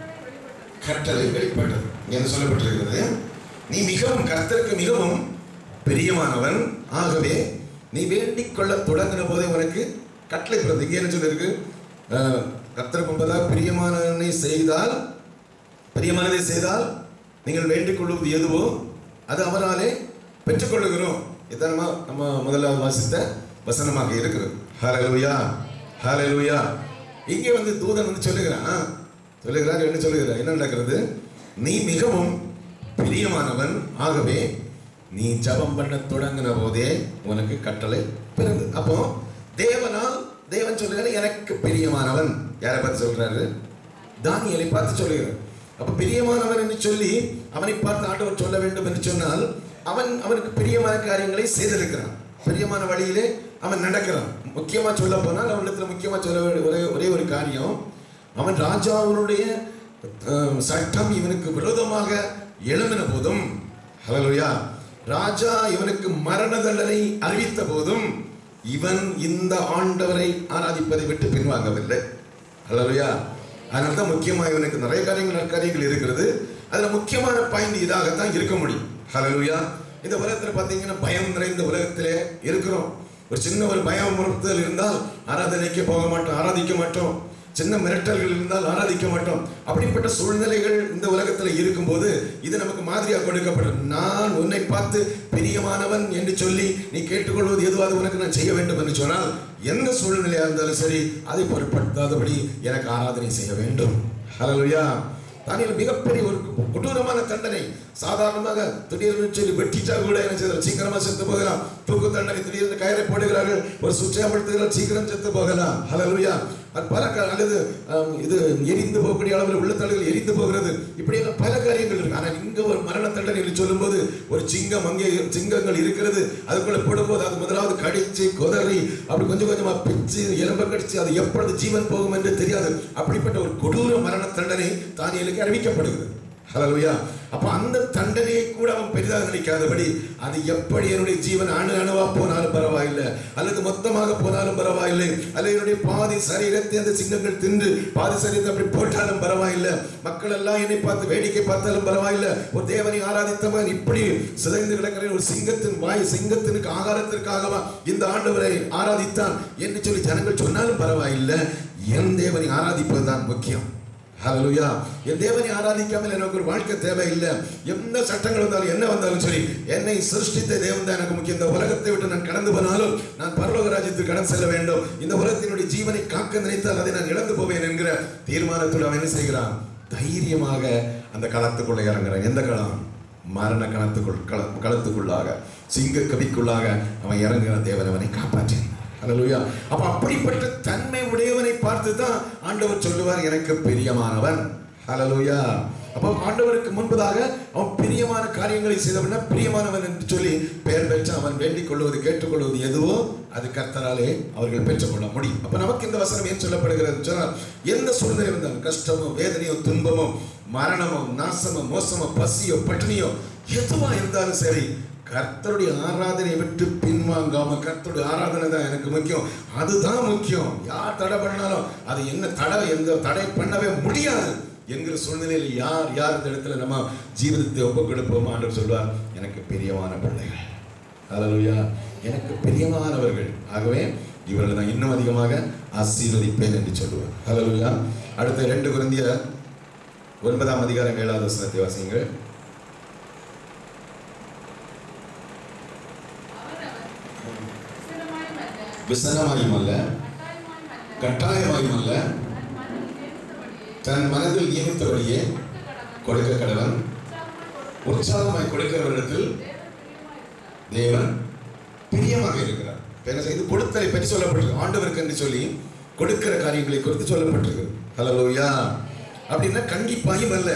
கட்டளை வெளிப்பட்டது இங்க என்ன சொல்லப்பட்டிருக்கிறது நீ மிகவும் கர்த்தருக்கு மிகவும் பிரியமானவன் ஆகவே நீ வேண்டிக் கொள்ள தொடங்கின போதே உனக்கு கட்டளை பிறந்து இங்கே என்ன சொல்லியிருக்கு அஹ், கர்த்தருக்கு முன்பதாக பிரியமானவனை செய்தால் பிரியமானதை செய்தால் நீங்கள் வேண்டிக் கொள்வது எதுவோ அது அவராலே பெற்றுக்கொள்ளுகிறோம் இதான் நம்ம நம்ம முதலாவது வாசித்த வசனமாக இருக்கிறது ஹalleluya ஹalleluya இங்கே வந்து தூதன் வந்து சொல்லுகிறான் சொல்லுகிறார் என்ன சொல்லுகிறார் என்ன நடக்கிறது நீ மிகவும் பிரியமானவன் ஆகவே நீ ஜெபம் பண்ண தொடங்கின போதே உனக்கு கட்டளை பிறந்து அப்போ தேவனால் தேவன் சொல்லுகிறார் எனக்கு பிரியமானவன் யாரை பார்த்து சொல்றாரு தானியலை பார்த்து சொல்லுகிறார் அப்ப பிரியமானவன் என்று சொல்லி அவனை பார்த்து ஆண்டவர் சொல்ல வேண்டும் என்று சொன்னால் அவன் அவனுக்கு பிரியமான காரியங்களை செய்திருக்கிறான் பிரியமான வழியிலே அவன் நடக்கிறான் முக்கியமா சொல்ல போனால் அவனிடத்துல முக்கியமா சொல்ல வேண்டிய ஒரே ஒரே ஒரு காரியம் அவன் ராஜாவினுடைய அஹ், சட்டம் இவனுக்கு விரோதமாக எழும்பின போதும் ஹalleluya ராஜா இவனுக்கு மரண தண்டனை அறிவித்த போதும் இவன் இந்த ஆண்டவரை ஆராதிப்பதை விட்டு பின்வாங்கவில்லை ஹalleluya அதனால தான் முக்கியமா இவனுக்கு நிறைய காரியங்கள் நற்காரியங்கள் இருக்கிறது அதுல முக்கியமான பாயிண்ட் இதாகத்தான் இருக்க முடியும் ஹalleluya இந்த உலகத்துல பாத்தீங்கன்னா பயம் நிறைந்த உலகத்திலே இருக்கிறோம் ஒரு சின்ன ஒரு பயம் உணர்த்தல் இருந்தால் ஆராதனைக்கு போக மாட்டோம் ஆராதிக்க மாட்டோம் சின்ன மிரட்டல்கள் இருந்தால் ஆராதிக்க மாட்டோம் அப்படிப்பட்ட சூழ்நிலைகள் இந்த உலகத்தில் இருக்கும்போது இது நமக்கு மாதிரியாக கொடுக்கப்படும் நான் உன்னை பார்த்து பிரியமானவன் என்று சொல்லி நீ கேட்டுக்கொள்வது எதுவாக உனக்கு நான் செய்ய வேண்டும் என்று சொன்னால் எந்த சூழ்நிலையாக இருந்தாலும் சரி அதை பொருட்படுத்தாதபடி எனக்கு ஆராதனை செய்ய வேண்டும் ஹalleluya தானியல் மிகப்பெரிய ஒரு கொடூரமான தண்டனை சாதாரணமாக திடீர்னு சொல்லி வெட்டிட்டா கூட என்ன செய்தால் சீக்கிரமா செத்து போகலாம் தூக்கு தண்டனை திடீர்னு கயிறை போடுகிறார்கள் ஒரு சுற்றி அமர்த்துகிறார் சீக்கிரம் செத்து போகலாம் ஹalleluya அது பல கா- அல்லது ஆம், இது எரிந்து போகக்கூடிய அளவில் உள்ள தள்ளுகள் எரிந்து போகிறது இப்படியெல்லாம் பல காரியங்கள் இருக்கு ஆனால் இங்க ஒரு மரண தண்டனை என்று சொல்லும்போது ஒரு சிங்கம் அங்கே சிங்கங்கள் இருக்கிறது அதுக்குள்ள போடும்போது அது முதலாவது கடிச்சு கொதறி அப்படி கொஞ்சம் கொஞ்சமா பிச்சு எலும்ப கடிச்சு அது எப்பொழுது ஜீவன் போகும் என்று தெரியாது அப்படிப்பட்ட ஒரு கொடூர மரண தண்டனை தானியலுக்கு அறிவிக்கப்படுகிறது ஹalleluya அப்ப அந்த தண்டனையை கூட அவன் பெரிதாக நினைக்காதபடி அது எப்படி என்னுடைய ஜீவன் அணு அணுவா போனாலும் பரவாயில்லை அல்லது மொத்தமாக போனாலும் பரவாயில்லை அல்லது என்னுடைய பாதி சரீரத்தை அந்த சிங்கங்கள் தின்று பாதி சரீரத்தை அப்படி போட்டாலும் பரவாயில்லை மக்கள் எல்லாம் என்னை பார்த்து வேடிக்கை பார்த்தாலும் பரவாயில்லை ஒரு தேவனை ஆராதித்தவன் இப்படி சிதைந்து கிடக்கிற ஒரு சிங்கத்தின் வாய் சிங்கத்தினுக்கு ஆகாரத்திற்காகவா இந்த ஆண்டவரை ஆராதித்தான் என்று சொல்லி ஜனங்கள் சொன்னாலும் பரவாயில்லை என் தேவனை ஆராதிப்பதுதான் முக்கியம் ஹalleluya என் தேவனை ஆராதிக்காமல் எனக்கு ஒரு வாழ்க்கை தேவையில்லை எந்த சட்டங்கள் வந்தாலும் என்ன வந்தாலும் சரி என்னை சிருஷ்டித்த தேவன் தான் எனக்கு முக்கியம் இந்த உலகத்தை விட்டு நான் கடந்து போனாலும் நான் பரலோக ராஜ்யத்துக்கு கடன் செல்ல வேண்டும் இந்த உலகத்தினுடைய ஜீவனை காக்க நினைத்தால் அதை நான் இழந்து போவேன் என்கிற தீர்மானத்தோடு அவன் என்ன செய்கிறான் தைரியமாக அந்த களத்துக்குள்ள இறங்குறான் எந்த களம் மரண கணத்துக்குள் கள களத்துக்குள்ளாக சிங்க கவிக்குள்ளாக அவன் இறங்குகிற தேவன் அவனை காப்பாற்றினார் ஹalleluya அப்ப அப்படிப்பட்ட தன்மை உடையவனை பார்த்து தான் ஆண்டவர் சொல்லுவார் எனக்கு பிரியமானவன் ஹalleluya அப்போ ஆண்டவருக்கு முன்பதாக அவன் பிரியமான காரியங்களை செய்தவன பிரியமானவன் என்று சொல்லி பெயர் பெற்று அவன் வேண்டிக் கொள்வது கேட்டுக்கொள்வது எதுவோ அது கர்த்தராலே அவர்கள் பெற்றுக்கொள்ள முடியும் அப்ப நமக்கு இந்த வசனம் ஏன் சொல்லப்படுகிறது சொன்னால் எந்த சூழ்நிலை வந்தாலும் கஷ்டமோ வேதனையோ துன்பமோ மரணமோ நாசமோ மோசமோ பசியோ பட்டினியோ எதுவா இருந்தாலும் சரி கர்த்தருடைய ஆராதனை விட்டு பின்வாங்காம கர்த்தருடைய ஆராதனை தான் எனக்கு முக்கியம் அதுதான் முக்கியம் யார் தடை பண்ணாலும் அது என்ன தடை எந்த தடை பண்ணவே முடியாது என்கிற சூழ்நிலையில் யார் யார் இந்த இடத்துல நம்ம ஜீவிதத்தை ஒப்பு கொடுப்போம் ஆண்டவர் சொல்வார் எனக்கு பிரியமான பிள்ளைகள் ஹalleluya எனக்கு பிரியமானவர்கள் ஆகவே இவர்களை நான் இன்னும் அதிகமாக ஆசீர்வதிப்பேன் என்று சொல்லுவார் ஹalleluya அடுத்த ரெண்டு குருந்திய ஒன்பதாம் அதிகாரம் ஏழாவது வசனத்தை வாசியுங்கள் அவரவர் விசனமாயும் அல்ல, விசனமாயும் அல்ல கட்டாயமாயும் அல்ல, கட்டாயமாயும் அல்ல தன் மனதில் நினைத்தபடியே தன் மனதில் நியமித்தபடியே கொடுக்க கடவன். கொடுக்க கடவன் உற்சாகமாய் கொடுக்க உற்சாகமாய் கொடுக்கிறவரிடத்தில் தேவன் பிரியமாயிருக்கிறார். தேவன் பிரியமாக இருக்கிறார் இப்ப என்ன செய்து கொடுத்தலை பற்றி சொல்லப்பட்டிருக்கு ஆண்டவருக்கு என்று சொல்லி கொடுக்கிற காரியங்களை குறித்து சொல்லப்பட்டிருக்கு ஹalleluya அப்படின்னா கண்டிப்பாயும் அல்ல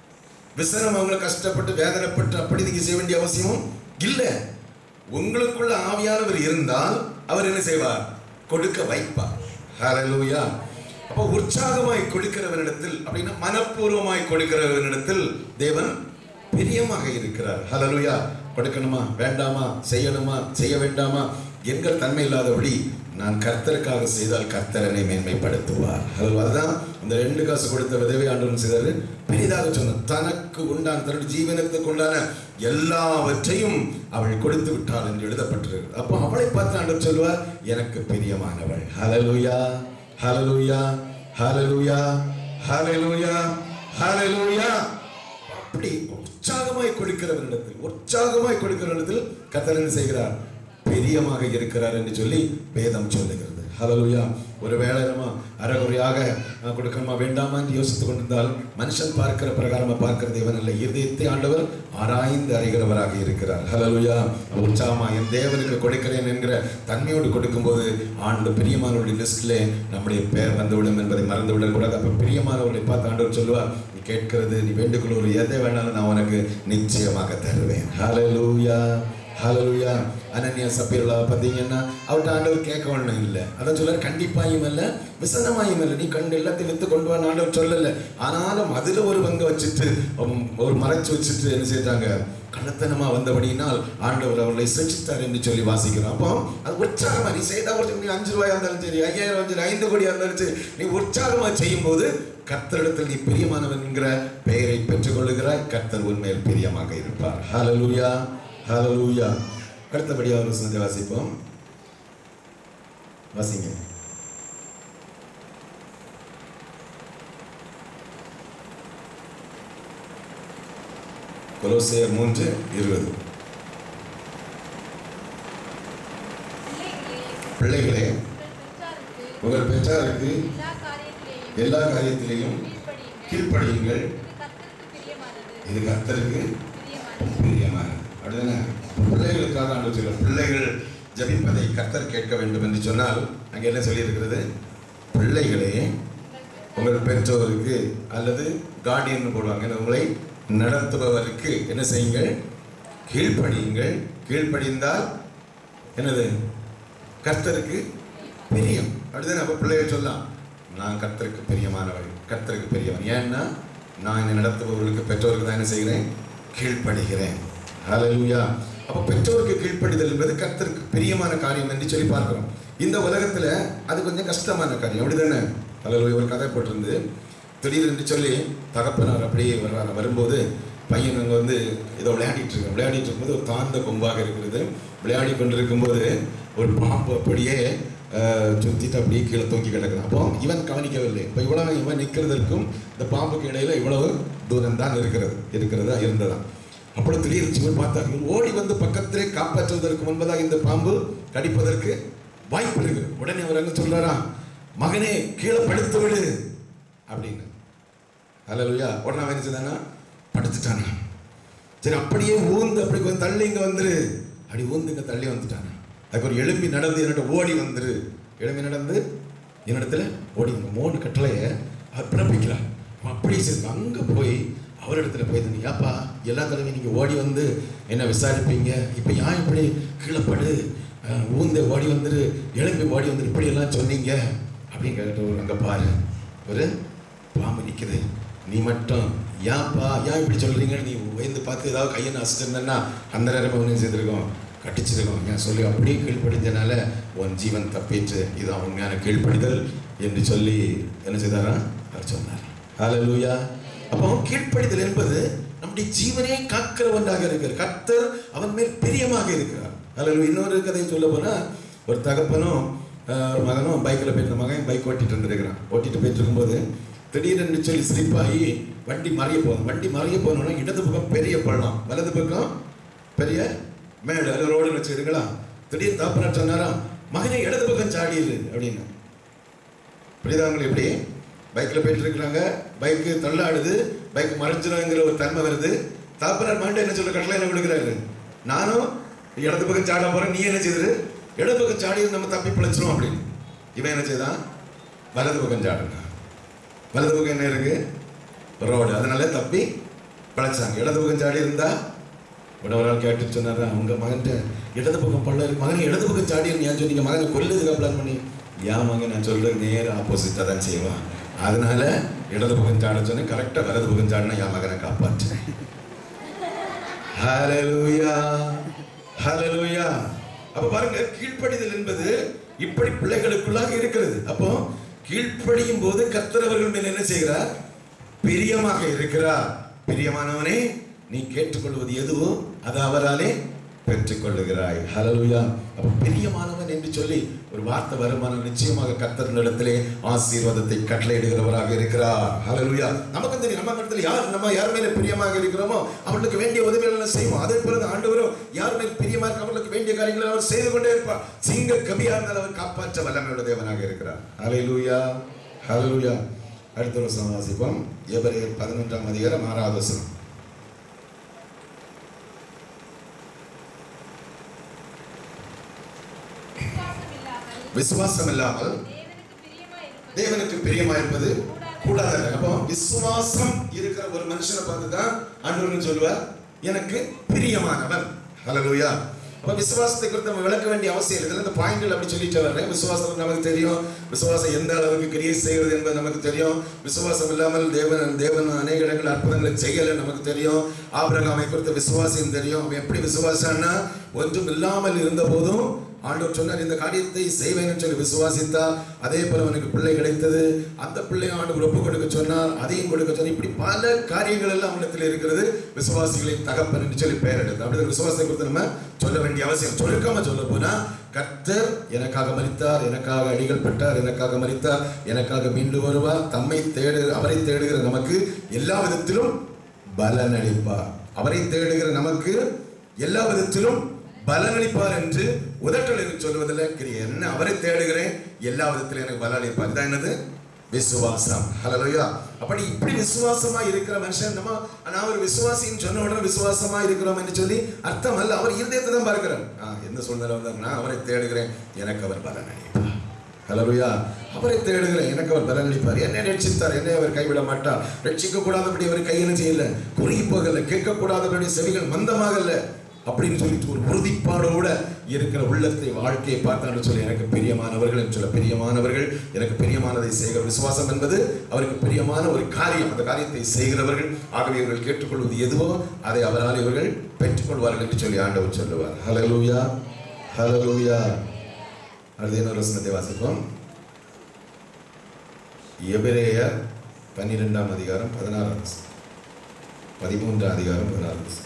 விசனம் அவங்கள கஷ்டப்பட்டு வேதனைப்பட்டு அப்படி நீங்க செய்ய வேண்டிய அவசியமும் இல்லை உங்களுக்குள்ள ஆவியானவர் இருந்தால் அவர் என்ன செய்வார் கொடுக்க வைப்பார் ஹalleluya அப்போ உற்சாகமாய் கொடுக்கிறவனிடத்தில் அப்படின்னா மனப்பூர்வமாய் கொடுக்கிறவனிடத்தில் தேவன் பிரியமாக இருக்கிறார் ஹalleluya கொடுக்கணுமா வேண்டாமா செய்யணுமா செய்ய வேண்டாமா எங்கள் தன்மை இல்லாதபடி நான் கர்த்தருக்காக செய்தால் கர்த்தர் என்னை மேன்மைப்படுத்துவார் ஹalleluya அதுதான் அந்த ரெண்டு காசு கொடுத்த விதவை ஆண்டவன் செய்தாரு பெரிதாக சொன்னார் தனக்கு உண்டான தன்னுடைய ஜீவனத்துக்கு உண்டான எல்லாவற்றையும் அவள் கொடுத்து விட்டாள் என்று எழுதப்பட்டிருக்கு அப்போ அவளை பார்த்து ஆண்டவர் சொல்வார் எனக்கு பிரியமானவள் ஹalleluya ஹalleluya ஹalleluya ஹalleluya ஹalleluya அப்படி உற்சாகமாய் கொடுக்கிறவரிடத்தில் உற்சாகமாய் கொடுக்கிறவரிடத்தில் கர்த்தர் என்ன செய்கிறார் பிரியமாக இருக்கிறார் என்று சொல்லி வேதம் சொல்லுகிறது ஹalleluya ஒருவேளை நம்ம அறகுறையாக நான் கொடுக்கணுமா வேண்டாமா என்று யோசித்துக் கொண்டிருந்தால் மனுஷன் பார்க்கிற பிரகாரமா பார்க்கிற தேவன் அல்ல இருதயத்தை ஆண்டவர் ஆராய்ந்து அறிகிறவராக இருக்கிறார் ஹalleluya உற்சாகமா என் தேவனுக்கு கொடுக்கிறேன் என்கிற தன்மையோடு கொடுக்கும்போது ஆண்டு பிரியமானவருடைய லிஸ்ட்ல நம்முடைய பெயர் வந்துவிடும் என்பதை மறந்து விடக்கூடாது அப்ப பிரியமானவர்களை பார்த்து ஆண்டவர் சொல்லுவார் நீ கேட்கிறது நீ வேண்டுகொள்ள ஒரு எதை வேணாலும் நான் உனக்கு நிச்சயமாக தருவேன் ஹalleluya ஹalleluya அனன்யா சப்பீரலா பார்த்தீங்கன்னா அவர்கிட்ட ஆண்டவர் கேட்க ஒன்றும் இல்லை அதான் சொல்றாரு கண்டிப்பாயும் இல்லை விசனமாயும் இல்லை நீ கண்டு எல்லாத்தையும் வித்து கொண்டு வான்னு ஆண்டவர் சொல்லலை ஆனாலும் அதில் ஒரு பங்கு வச்சுட்டு உம், ஒரு மறைச்சு வச்சுட்டு என்ன செய்தாங்க கள்ளத்தனமா வந்தபடியினால் ஆண்டவர் அவர்களை சிருஷ்டித்தார் என்று சொல்லி வாசிக்கிறோம் அப்போ அது உற்சாகமா நீ செய்தா ஒரு நீ அஞ்சு ரூபாயா இருந்தாலும் சரி ஐயாயிரம் இருந்தாலும் சரி ஐந்து கோடியா இருந்தாலும் சரி நீ உற்சாகமா செய்யும் போது கர்த்தரிடத்தில் நீ பிரியமானவன் என்கிற பெயரை பெற்றுக்கொள்ளுகிறாய் கர்த்தர் உண்மையில் பிரியமாக இருப்பார் ஹalleluya ஹalleluya அடுத்தபடியாக ஒரு வசனத்தை வாசிப்போம் வாசிங்க கொலோசியர் மூன்று இருபது பிள்ளைகளே, பிள்ளைகளே உங்கள் பெற்றாருக்கு உங்கள் பெற்றாருக்கு எல்லா காரியத்திலேயும் எல்லா காரியத்திலையும் கீழ்ப்படியுங்கள். கீழ்ப்படியுங்கள் இது கர்த்தருக்கு பிரியமானது. இது கர்த்தருக்கு பிரியமானது. பிரியமானது அப்படிதானே பிள்ளைகளுக்காக ஆண்டு சொல்ல பிள்ளைகள் ஜபிப்பதை கர்த்தர் கேட்க வேண்டும் என்று சொன்னால் அங்கே என்ன சொல்லியிருக்கிறது பிள்ளைகளே உங்கள் பெற்றோருக்கு அல்லது கார்டியன் போடுவாங்க என்ன, உங்களை நடத்துபவருக்கு என்ன செய்யுங்கள் கீழ்ப்படியுங்கள் கீழ்ப்படிந்தால் என்னது கர்த்தருக்கு பிரியம் அப்படிதானே அப்போ பிள்ளைகள் சொல்லலாம் நான் கர்த்தருக்கு பிரியமானவள் கர்த்தருக்கு பிரியவன் ஏன்னா நான் என்னை நடத்துபவர்களுக்கு பெற்றோருக்கு தான் என்ன செய்கிறேன் கீழ்ப்படுகிறேன் ஹalleluya அப்போ பெற்றோருக்கு கீழ்ப்படிதல் என்பது கர்த்தருக்கு பிரியமான காரியம் என்று சொல்லி பார்க்கிறோம் இந்த உலகத்துல அது கொஞ்சம் கஷ்டமான காரியம் அப்படிதானே ஹalleluya ஒரு கதை போட்டிருந்து திடீர்னு சொல்லி தகப்பனார் அப்படியே வர்றாங்க வரும்போது பையன் அங்கே வந்து ஏதோ விளையாடிட்டு இருக்கான் விளையாடிட்டு இருக்கும்போது ஒரு தாழ்ந்த கொம்பாக இருக்கிறது விளையாடி கொண்டிருக்கும்போது ஒரு பாம்பு அப்படியே அஹ், சுத்திட்டு அப்படியே கீழே தூக்கி கிடக்குறான் அப்போ இவன் கவனிக்கவில்லை இப்போ இவ்வளவு இவன் நிற்கிறதற்கும் இந்த பாம்புக்கு இடையில இவ்வளவு தூரம் தான் இருக்கிறது இருக்கிறதா இருந்ததா அப்படி திடீர்னு சிவன் பார்த்தாங்க ஓடி வந்து பக்கத்திலே காப்பாற்றுவதற்கு முன்பதாக இந்த பாம்பு கடிப்பதற்கு வாய்ப்பு இருக்கு உடனே அவர் என்ன சொல்றாரா மகனே கீழே படுத்து விடு அப்படின்னு ஹalleluya உடனே அவன் என்ன செய்தானா படுத்துட்டானா சரி அப்படியே ஊந்து அப்படி கொஞ்சம் தள்ளி இங்க வந்துரு அப்படி ஊந்து இங்க தள்ளி வந்துட்டாங்க அதுக்கு ஒரு எலும்பி நடந்து என்னோட ஓடி வந்துரு எலும்பி நடந்து என்னிடத்துல ஓடி வந்து மூணு கட்டளையை அவர் பிறப்பிக்கிறார் அவன் அப்படியே சரி அங்க போய் அவரிடத்துல போய் நீ ஏப்பா எல்லா தடவையும் நீங்க ஓடி வந்து என்ன விசாரிப்பீங்க இப்போ ஏன் இப்படி கீழே படு அஹ், ஊந்து ஓடி வந்துரு எலும்பி ஓடி வந்துரு இப்படி எல்லாம் சொன்னீங்க அப்படின்னு கேட்ட ஒரு அங்க பாரு ஒரு பாம்பு நிக்குது நீ மட்டும் ஏன்ப்பா ஏன் இப்படி சொல்றீங்க நீ உயர்ந்து பார்த்து ஏதாவது கையை அசிச்சிருந்தேன்னா அந்த நேரம் ஒன்று செய்திருக்கோம் கட்டிச்சிருக்கோம் ஏன் சொல்லி அப்படியே கீழ்ப்படிஞ்சனால உன் ஜீவன் தப்பிச்சு இதுதான் உண்மையான கீழ்ப்படிதல் என்று சொல்லி என்ன செய்தாரா அவர் சொன்னார் ஹalleluya அப்போ கீழ்ப்படிதல் என்பது நம்முடைய ஜீவனை காக்கிற ஒன்றாக இருக்கிறார் கர்த்தர் அவன் மேல் பிரியமாக இருக்கிறார் ஹalleluya இன்னொரு கதை சொல்ல போனா ஒரு தகப்பனும் ஆஹ், ஒரு மகனும் பைக்கில் போயிட்டு மகன் பைக் ஓட்டிட்டு இருந்திருக்கிறான் ஓட்டிட்டு போயிட்டு இருக்கும்போது திடீரென்று சொல்லி ஸ்லிப் ஆகி வண்டி மறைய போகுது வண்டி மறைய போனோன்னா இடது பக்கம் பெரிய பள்ளம் வலது பக்கம் பெரிய மேடு அதில் ரோடு வச்சுருங்களா திடீர்னு தாப்பனார் சொன்னாராம் மகனை இடது பக்கம் சாடிடு அப்படின்னு புரியுதா உங்களுக்கு எப்படி பைக்கில் போயிட்டு இருக்கிறாங்க பைக்கு தள்ளாடுது பைக் மறைஞ்சிருங்கிற ஒரு தன்மை வருது தாப்பனார் மாண்டு என்ன சொல்ற கட்டளை என்ன கொடுக்குறாரு நானும் இடது பக்கம் சாட போறேன் நீ என்ன செய்யுது இடது பக்கம் சாடி நம்ம தப்பி பிழைச்சிரும் அப்படின்னு இவன் என்ன செய்தான் வலது பக்கம் சாடுனா வலது பக்கம் என்ன இருக்கு ரோடு அதனால தப்பி பிழைச்சாங்க இடது பக்கம் சாடி இருந்தா உடனே ஒரு ஆள் கேட்டு சொன்னாரா உங்க மகன்கிட்ட இடது பக்கம் பள்ள இருக்கு மகன் இடது பக்கம் சாடி ஏன் சொன்னீங்க மகனை கொல்லுதுக்கு பிளான் பண்ணி ஏன் மகன் நான் சொல்றது நேர ஆப்போசிட்டா தான் செய்வான் அதனால இடது பக்கம் சாட சொன்னேன் கரெக்டா வலது பக்கம் சாடினா என் மகனை காப்பாற்றினேன் ஹalleluya ஹalleluya அப்ப பாருங்க கீழ்ப்படிதல் என்பது இப்படி பிள்ளைகளுக்குள்ளாக இருக்கிறது அப்போ கீழ்ப்படியும் போது கர்த்தர் அவர்கள் மேல் என்ன செய்கிறார் பிரியமாக இருக்கிறார் பிரியமானவனே நீ கேட்டுக்கொள்வது எதுவோ அது அவராலே பெற்றுக்கொள்ளுகிறாய் ஹalleluya அப்ப பிரியமானவன் என்று சொல்லி ஒரு வார்த்தை வருமான நிச்சயமாக கர்த்தரிடத்திலே ஆசீர்வாதத்தை கட்டளையிடுகிறவராக இருக்கிறார் ஹalleluya நமக்கு தெரியும் நம்ம இடத்துல யார் நம்ம யார் மேல பிரியமாக இருக்கிறோமோ அவர்களுக்கு வேண்டிய உதவிகள் எல்லாம் செய்வோம் அதே போல தான் ஆண்டவரும் யார் மேல் பிரியமா இருக்க அவர்களுக்கு வேண்டிய காரியங்களை அவர் செய்து கொண்டே இருப்பார் சிங்க கபியா இருந்தால் அவர் காப்பாற்ற வல்லமையுள்ள தேவனாக இருக்கிறார் ஹalleluya ஹalleluya அடுத்த வருஷம் வாசிப்போம் எபிரேயர் பதினொன்றாம் அதிகாரம் ஆறாவது வசனம் விசுவாசம் இல்லாமல் விசுவாசம் இல்லாமல் தேவனுக்கு பிரியமாய் இருப்பது தேவனுக்கு பிரியமா இருப்பது கூடாது அப்போ விசுவாசம் இருக்கிற ஒரு மனுஷனை பார்த்து தான் ஆண்டவர்னு சொல்லுவார் எனக்கு பிரியமானவன் ஹalleluya அப்ப விசுவாசத்தை குறித்து நம்ம விளக்க வேண்டிய அவசியம் இல்லை இதுல இந்த பாயிண்ட்கள் அப்படி சொல்லிட்டு வர்றேன் விசுவாசம் நமக்கு தெரியும் விசுவாசம் எந்த அளவுக்கு கிரியை செய்கிறது என்பது நமக்கு தெரியும் விசுவாசம் இல்லாமல் தேவன் தேவன் அநேக இடங்கள் அற்புதங்களை செய்யலை நமக்கு தெரியும் ஆபிரகாமை குறித்த விசுவாசம் தெரியும் அவன் எப்படி விசுவாசம்னா ஒன்றும் இல்லாமல் இருந்த போதும் ஆண்டவர் சொன்னார் இந்த காரியத்தை செய்வேன்னு சொல்லி விசுவாசித்தார் அதே போல அவனுக்கு பிள்ளை கிடைத்தது அந்த பிள்ளையை ஆண்டவர் ஒப்பு கொடுக்க சொன்னார் அதையும் கொடுக்க சொன்னார் இப்படி பல காரியங்கள் எல்லாம் அவனிடத்தில் இருக்கிறது விசுவாசிகளின் தகப்பன் என்று சொல்லி பெயர் எடுத்து அப்படி விசுவாசத்தை குறித்து நம்ம சொல்ல வேண்டிய அவசியம் சொல்லிருக்காம சொல்ல போனா கர்த்தர் எனக்காக மரித்தார் எனக்காக அடிகள் பட்டார் எனக்காக மரித்தார் எனக்காக மீண்டு வருவார் தம்மை தேடு அவரை தேடுகிற நமக்கு எல்லா விதத்திலும் பலன் அளிப்பார் அவரை தேடுகிற நமக்கு எல்லா விதத்திலும் பலனளிப்பார் என்று உதட்டலில் சொல்வதில் கிரி என்ன அவரை தேடுகிறேன் எல்லா விதத்திலும் எனக்கு பலன் அளிப்பார் இதான் என்னது விசுவாசம் ஹalleluya அப்படி இப்படி விசுவாசமா இருக்கிற மனுஷன் நம்ம நான் ஒரு விசுவாசின்னு சொன்ன உடனே விசுவாசமா இருக்கிறோம் என்று சொல்லி அர்த்தம் அல்ல அவர் இருதயத்தை தான் பார்க்கிறார் ஆ, எந்த சூழ்நிலை வந்தார் நான் அவரை தேடுகிறேன் எனக்கு அவர் பலன் அளிப்பார் ஹலோயா அவரை தேடுகிறேன் எனக்கு அவர் பலனளிப்பார் என்னை ரட்சித்தார் என்னை அவர் கைவிட மாட்டார் ரட்சிக்க கூடாதபடி அவர் கையிலும் செய்யல குறுகி போகல கேட்க கூடாதபடி செவிகள் மந்தமாகல அப்படின்னு சொல்லிட்டு ஒரு உறுதிப்பாடோட இருக்கிற உள்ளத்தை வாழ்க்கையை பார்த்தான்னு சொல்லி எனக்கு பிரியமானவர்கள் என்று சொல்ல பிரியமானவர்கள் எனக்கு பிரியமானதை செய்கிற விசுவாசம் என்பது அவருக்கு பிரியமான ஒரு காரியம் அந்த காரியத்தை செய்கிறவர்கள் ஆகவே இவர்கள் கேட்டுக்கொள்வது எதுவோ அதை அவரால் இவர்கள் பெற்றுக்கொள்வார்கள் என்று சொல்லி ஆண்டவர் சொல்லுவார் ஹலலூயா ஹலலூயா அடுத்து இன்னொரு வசனத்தை வாசிப்போம் எபிரேயர் பன்னிரெண்டாம் அதிகாரம் பதினாறாம் வசனம் பதிமூன்றாம் அதிகாரம் பதினாறாம் வசனம்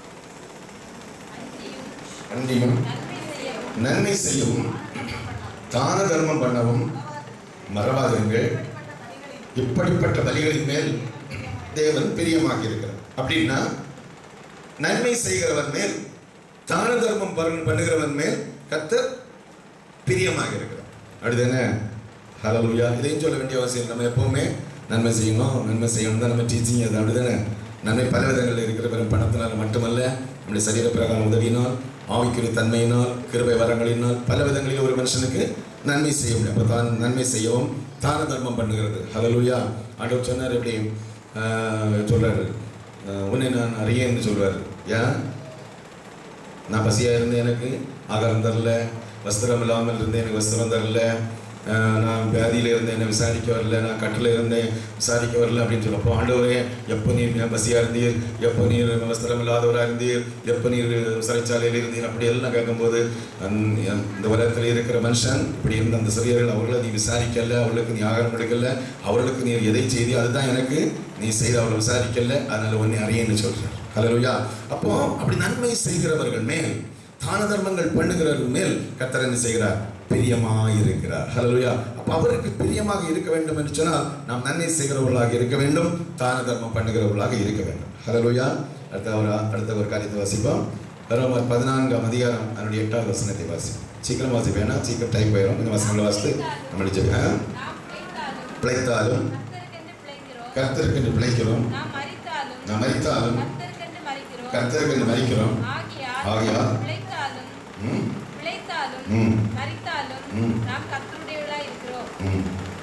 அன்றியும் அன்றியும் நன்மை செய்யவும் நன்மை செய்யவும் தான தர்மம் பண்ணவும் மறவாதீர்கள் இப்படிப்பட்ட பலிகளின் மேல் தேவன் பிரியமாக இருக்கிறார் அப்படின்னா நன்மை செய்கிறவன் மேல் தான தர்மம் பண்ண- பண்ணுகிறவன் மேல் கர்த்தர் பிரியமாக இருக்கிறார் அப்படிதானே ஹalleluya இதையும் சொல்ல வேண்டிய அவசியம் இல்லை. நம்ம எப்பவுமே நன்மை செய்யணும் நன்மை செய்யணும் தான் நம்ம டீச்சிங் அது அப்படிதானே நன்மை பல விதங்களில் இருக்கிற வெறும் பணத்தினால் மட்டுமல்ல நம்முடைய சரீர பிரகாரம் உதவியினால் ஆவிக்குரிய தன்மையினால் கிருபை வரங்களினால் பல விதங்களில் ஒரு மனுஷனுக்கு நன்மை செய்ய முடியும் அப்போ தான் நன்மை செய்யவும் தான தர்மம் பண்ணுகிறது ஹalleluya ஆண்டவர் சொன்னார் எப்படி ஆஹ், சொல்றாரு ஆஹ், உன்னை நான் அறியேன்னு சொல்றாரு ஏன் நான் பசியாக இருந்தேன் எனக்கு ஆகாரம் தரல வஸ்திரம் இல்லாமல் இருந்தேன் எனக்கு வஸ்திரம் தரல அஹ் நான் வியாதியில் இருந்தேன் என்னை விசாரிக்க வரல நான் கட்டில் இருந்தேன் விசாரிக்க வரல அப்படின்னு சொல்லப்போ ஆண்டவரே எப்போ நீர் பசியாக இருந்தீர் எப்போ நீர் வஸ்திரம் இல்லாதவராக இருந்தீர் எப்போ நீர் சிறைச்சாலையில் இருந்தீர் அப்படி எல்லாம் கேட்கும்போது அந்த இந்த உலகத்தில் இருக்கிற மனுஷன் இப்படி இருந்த அந்த சிறியர்கள் அவர்களை நீ விசாரிக்கல அவர்களுக்கு நீ ஆகாரம் எடுக்கல அவர்களுக்கு நீர் எதை செய்தி அதுதான் எனக்கு நீ செய்து அவளை விசாரிக்கல அதனால உன்னை அறியன்னு சொல்றார் ஹalleluya அப்போ அப்படி நன்மை செய்கிறவர்கள் மேல் தான தர்மங்கள் பண்ணுகிறவர்கள் மேல் கர்த்தர் என்ன செய்கிறார் பிரியமாக இருக்கிறார் ஹalleluya அப்போ அவருக்கு பிரியமாக இருக்க வேண்டும் என்று சொன்னால் நாம் நன்மை செய்கிறவர்களாக இருக்க வேண்டும் தான தர்மம் பண்ணுகிறவர்களாக இருக்க வேண்டும் ஹalleluya அடுத்த ஒரு அடுத்த ஒரு காரியத்தை வாசிப்போம் ரோமர் பதினான்காம் அதிகாரம் அதனுடைய எட்டாவது வசனத்தை வாசி சீக்கிரம் வாசிப்பேன் ஏன்னா சீக்கிரம் டைம் போயிடும் இந்த வசனங்களை வாசித்து நம்மளுடைய ஜெப- ஆ? நாம் பிழைத்தாலும் பிழைத்தாலும் கர்த்தருக்கென்று பிழைக்கிறோம் கர்த்தருக்கு என்று பிழைக்கிறோம் நாம் மரித்தாலும் நாம் மரித்தாலும் கர்த்தருக்கென்று மரிக்கிறோம் கர்த்தருக்கு என்று மறிக்கிறோம் ஆகியால் ஆகையால் பிழைத்தாலும் ம், பிழைத்தாலும் ம், மரித்தாலும் ம். நாம் கர்த்தருடையவர்களாய் இருக்கிறோம் ம்.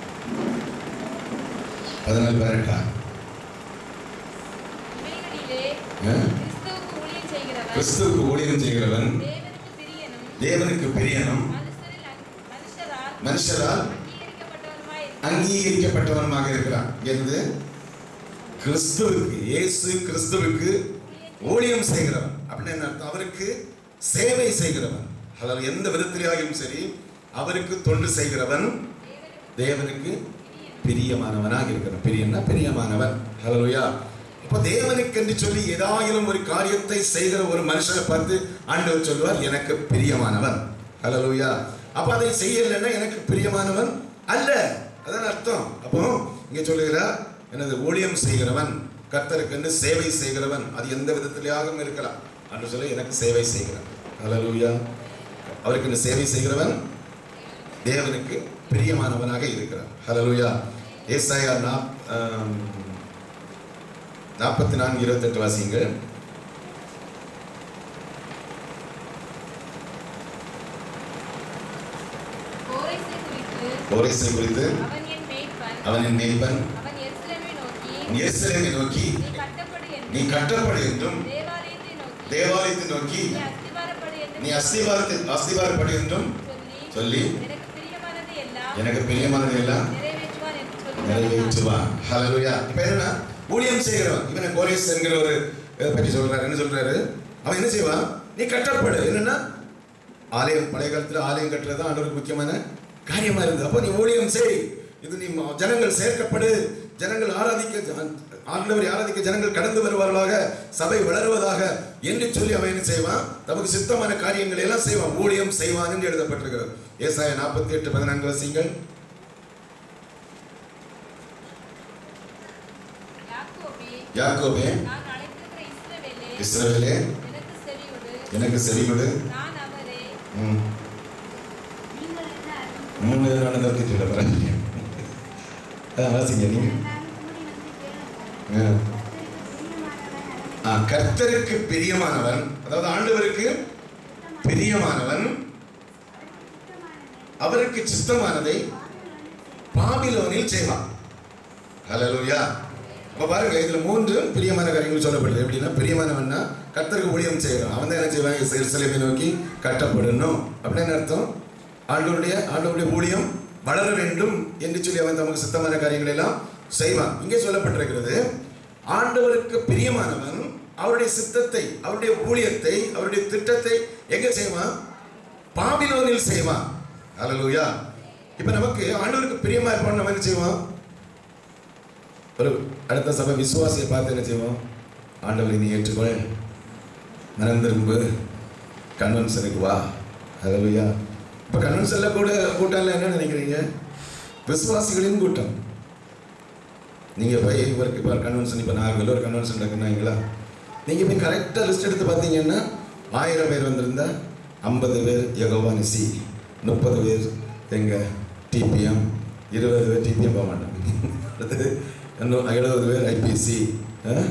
பதினாலு பதினெட்டா இவைகளிலே ஆ? கிறிஸ்துவுக்கு ஊழியம் செய்கிறவன் கிறிஸ்துவுக்கு ஊழியம் செய்கிறவன் தேவனுக்கு பிரியனும் தேவனுக்கு பிரியனும் மனுஷரில் அங்- மனுஷரால் மனுஷரால் அங்கீகரிக்கப்பட்டவருமாய் இருக்கிறான். அங்கீகரிக்கப்பட்டவனுமாக இருக்கிறான் எது கிறிஸ்துவுக்கு இயேசு கிறிஸ்துவுக்கு ஊழியம் செய்கிறவன் அப்படின்னு என்ன அர்த்தம் அவருக்கு சேவை செய்கிறவன் அதாவது எந்த விதத்திலேயும் சரி அவருக்கு தொண்டு செய்கிறவன் தேவனுக்கு பிரியமானவனாக இருக்கிறான் பிரியன்னா பிரியமானவன் ஹalleluya அப்போ தேவனுக்கு என்று சொல்லி ஏதாயிலும் ஒரு காரியத்தை செய்கிற ஒரு மனுஷனை பார்த்து ஆண்டவர் சொல்லுவார் எனக்கு பிரியமானவன் ஹalleluya அப்ப அதை செய்யலைன்னா எனக்கு பிரியமானவன் அல்ல அதான் அர்த்தம் அப்போ இங்க சொல்லுகிறார் எனது ஊழியம் செய்கிறவன் கர்த்தருக்கு சேவை செய்கிறவன் அது எந்த விதத்திலேயாகவும் இருக்கலாம் அன்று சொல்லி எனக்கு சேவை செய்கிறவன் ஹalleluya அவருக்கு இந்த சேவை செய்கிறவன் தேவனுக்கு பிரியமானவனாக இருக்கிறார் ஹalleluya ஏசாயா நாப் ஆம், நாற்பத்தி நான்கு இருபத்தெட்டு வாசிங்கள் கோரேசை குறித்து ஓரேசை குறித்து அவன் என் மேய்ப்பன் அவனின் மேய்ப்பன் அவன் எருசலேமை நோக்கி எருசலேமை நோக்கி நீ கட்டப்படு நீ என்றும் கட்டப்படு என்றும் தேவாலயத்தை நோக்கி தேவாலயத்தை நோக்கி நீ அஸ்திபாரப்படு என்றும் நீ அஸ்திவாரத்தில் அஸ்திவாரப்படு என்றும் சொல்லி சொல்லி எனக்கு பிரியமானதை எல்லாம் எனக்கு பிரியமானதை எல்லாம் நிறைவேற்றுவான் என்று சொல்லி நிறைவேற்றுவான் ஹalleluya இப்போ என்னன்னா ஊழியம் செய்கிறவன் இவனை கோரேஸ் என்கிற ஒரு இதை பற்றி சொல்றாரு என்ன சொல்றாரு அவன் என்ன செய்வான் நீ கட்டப்படு என்னன்னா ஆலயம் பழைய காலத்துல ஆலயம் கட்டுறது தான் ஆண்டவருக்கு முக்கியமான காரியமா இருந்தது அப்போ நீ ஊழியம் செய் இது நீ ம- ஜனங்கள் சேர்க்கப்படு ஜனங்கள் ஆராதிக்க ஜ- ஆண்டவரை ஆராதிக்க ஜனங்கள் கடந்து வருவார்களாக சபை வளருவதாக என்று சொல்லி அவன் என்ன செய்வான் நமக்கு சித்தமான காரியங்களை எல்லாம் செய்வான் ஊழியம் செய்வான் என்று எழுதப்பட்டிருக்கிறது ஏசாய நாற்பத்தி எட்டு பதினான்கு வசிங்கள் யாக்கோபே யாக்கோபே நான் அழைத்திருக்கிற இஸ்ரவேலே இஸ்ரவேலே எனக்கு செவியொடு எனக்கு செவிகொடு நான் அவரே ம். நீங்கள் என்ன அறிந்து மூணு நாள் நிறுத்திட்டு பாருங்க அதான் வாசிங்க நீங்க எல்லாரும் ஆ. கூடி வந்து கேளுங்கள் ஆ, கர்த்தருக்கு பிரியமானவன் அதாவது ஆண்டவருக்கு பிரியமானவன் அவருக்கு சித்தமானதை பாபிலோனில் செய்வான் ஹalleluya அப்ப பாருங்க இதுல மூன்று பிரியமான காரியங்கள் சொல்லப்படுது எப்படின்னா பிரியமானவன்னா கர்த்தருக்கு ஊழியம் செய்யணும் அவன் தான் என்ன செய்வான் எருசலேமை நோக்கி கட்டப்படணும் அப்படின்னு என்ன அர்த்தம் ஆண்டவருடைய ஆண்டவருடைய ஊழியம் வளர வேண்டும் என்று சொல்லி அவன் தமக்கு சித்தமான காரியங்களை எல்லாம் செய்வான் இங்கே சொல்லப்பட்டிருக்கிறது ஆண்டவருக்கு பிரியமானவன் அவருடைய சித்தத்தை அவருடைய ஊழியத்தை அவருடைய திட்டத்தை எங்க செய்வான் பாபிலோனில் செய்வான் ஹalleluya இப்போ நமக்கு ஆண்டவருக்கு பிரியமா இருப்போம் நம்ம என்ன செய்வோம் ஒரு அடுத்த சபை விசுவாசியை பார்த்து என்ன செய்வோம் ஆண்டவரை நீ ஏற்றுக்கொள் மனம் திரும்பு கன்வென்ஷனுக்கு வா ஹalleluya இப்போ கன்வென்ஷனில் கூட கூட்டம்ல என்ன நினைக்கிறீங்க விசுவாசிகளின் கூட்டம் நீங்கள் போய் இவருக்கு இப்போ கன்வென்ஷன் இப்போ நாகரில் ஒரு கன்வென்ஷன் இருக்குன்னாங்களா நீங்கள் போய் கரெக்டாக லிஸ்ட் எடுத்து பார்த்தீங்கன்னா ஆயிரம் பேர் வந்திருந்தா ஐம்பது பேர் யகோவா நிசி முப்பது பேர் எங்கள் டிபிஎம் இருபது பேர் டிபிஎம் போக மாட்டாங்க அடுத்தது இன்னும் எழுபது பேர் ஐபிசி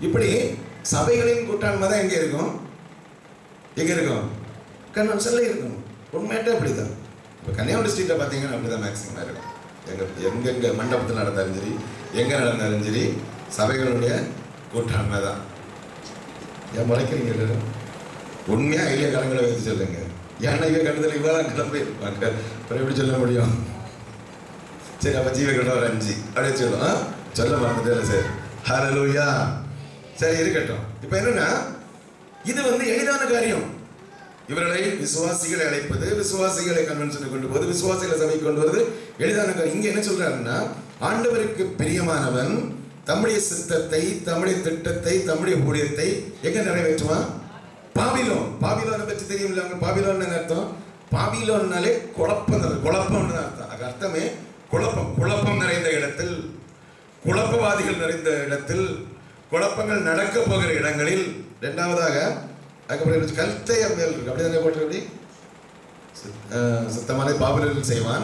இப்படி சபைகளின் கூட்டாண்மை தான் எங்கே இருக்கும் எங்கே இருக்கும் கன்வென்ஷனில் இருக்கும் உண்மையாட்டே அப்படி தான் இப்போ கன்னியாகுமரி ஸ்ட்ரீட்டில் பார்த்தீங்கன்னா அப்படி தான் மேக்ஸிமம் இருக்கும் எங்கே எங்கெங்கே மண்டபத்தில் நடந்தாலும் சரி எங்கே நடந்தாலும் சரி சபைகளுடைய கூட்டாண்மை தான் ஏன் முறைக்கிறீங்க எல்லாரும் உண்மையாக ஐடியா கரங்களை வைத்து சொல்லுங்க ஏன்னா இவன் கண்டதில் இவ்வளோ கிளம்பி இருப்பாங்க அப்புறம் எப்படி சொல்ல முடியும் சரி அப்போ ஜீவகிட்ட ஒரு அஞ்சு அப்படியே சொல்லுவோம் ஆ? சொல்ல மறந்துட்டேன் சரி ஹalleluya சரி இருக்கட்டும் இப்போ என்னன்னா இது வந்து எளிதான காரியம் இவர்களை விசுவாசிகளை அழைப்பது விசுவாசிகளை கன்வென்ஷனுக்கு கொண்டு போவது விசுவாசிகளை சபைக்கு கொண்டு வருவது எளிதான காரியம் இங்க என்ன சொல்றாருன்னா ஆண்டவருக்கு பிரியமானவன் தம்முடைய சித்தத்தை தம்முடைய திட்டத்தை தம்முடைய ஊழியத்தை எங்க நிறைவேற்றுவான் பாபிலோன் பாபிலோனை பற்றி தெரியுமில்ல அவங்க பாபிலோன் என்ன அர்த்தம் பாபிலோன்னாலே குழப்பம் நிறை- குழப்பம்னு தான் அர்த்தம் அது அர்த்தமே குழப்பம் குழப்பம் நிறைந்த இடத்தில் குழப்பவாதிகள் நிறைந்த இடத்தில் குழப்பங்கள் நடக்க போகிற இடங்களில் இரண்டாவதாக அதுக்கப்புறம் கல்தையர் மேல் இருக்கு அப்படி தானே போட்டு அப்படி சுத்தமான பாபலில் செய்வான்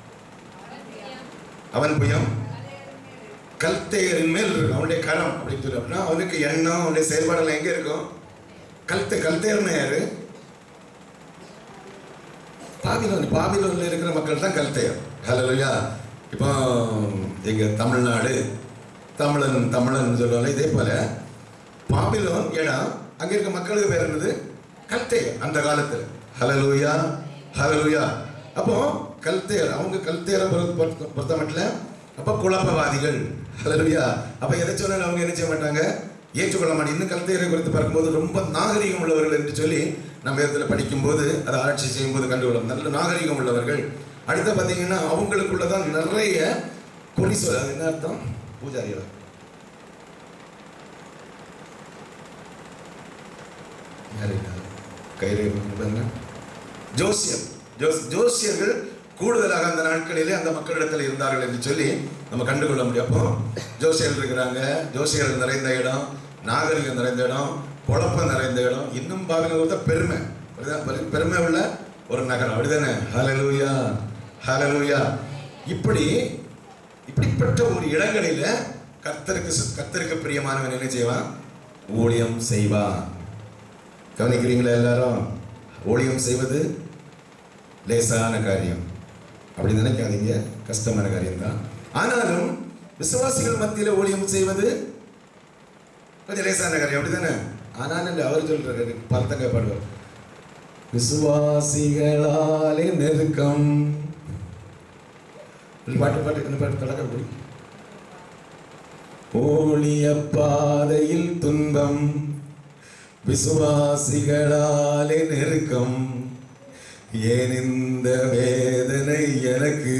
அவன் புயம் கல்தையரின் மேல் இருக்கு அவனுடைய கரம் அப்படின்னு சொல்லி அப்படின்னா அவனுக்கு எண்ணம் அவனுடைய செயல்பாடுகள் எங்க இருக்கும் கல்த்தை கல்தையர்னு யாரு பாபிலோன் பாபிலோன்ல இருக்கிற மக்கள் தான் கல்தையர் ஹalleluya இப்போ எங்க தமிழ்நாடு தமிழன் தமிழன் சொல்லுவாங்க இதே போல பாபிலோன் இடம் அங்க இருக்க மக்களுக்கு பேர் என்னது கல்தையர் அந்த காலத்துல ஹalleluya ஹalleluya அப்போ கல்தையர் அவங்க கல்தையரை பொறுத்த பொறுத்த- பொறுத்த மட்டும் அப்போ குழப்பவாதிகள் ஹalleluya அப்போ எதை சொன்னாலும் அவங்க என்ன செய்ய மாட்டாங்க ஏற்றுக்கொள்ள மாட்டாங்க இன்னும் கல்தையரை குறித்து பார்க்கும்போது ரொம்ப நாகரிகம் உள்ளவர்கள் என்று சொல்லி நம்ம இடத்துல படிக்கும்போது அதை ஆராய்ச்சி செய்யும்போது கண்டுகொள்ளும் நல்ல நாகரிகம் உள்ளவர்கள் அடுத்து பார்த்தீங்கன்னா அவங்களுக்குள்ளதான் நிறைய குறி சொல் அது என்ன அர்த்தம் பூஜாரிகளா யாரு இது? கயிறு பாருங்க. ஜோசியர் ஜோஸ் ஜோசியர்கள் கூடுதலாக அந்த நாட்களிலே அந்த மக்களிடத்தில் இருந்தார்கள் என்று சொல்லி நம்ம கண்டுகொள்ள முடியும் அப்போ ஜோசியர்கள் இருக்கிறாங்க ஜோசியர்கள் நிறைந்த இடம் நாகரிகம் நிறைந்த இடம் குழப்பம் நிறைந்த இடம் இன்னும் பாருங்க பெருமை புரியுதா? பெரு- பெருமை உள்ள ஒரு நகரம் அப்படிதானே ஹalleluya ஹalleluya இப்படி இப்படிப்பட்ட ஒரு இடங்களில கர்த்தருக்கு சு- கர்த்தருக்கு பிரியமானவன் என்ன செய்வான் ஊழியம் செய்வான் கவனிக்கிறீங்களா எல்லாரும் ஊழியம் செய்வது லேசான காரியம் அப்படி நினைக்காதீங்க கஷ்டமான காரியம்தான் ஆனாலும் விசுவாசிகள் மத்தியில ஊழியம் செய்வது கொஞ்சம் லேசான காரியம் அப்படிதானே ஆனாலும் இல்லை, அவர் சொல்றாரு பலத்தங்க பாடுவார் விசுவாசிகளாலே நெருக்கம் இந்த பாட்டு பாட்டு இந்த பாட்டு தொடக்க போய் ஊழிய பாதையில் துன்பம் விசுவாசிகளாலே நெருக்கம் ஏன் இந்த வேதனை எனக்கு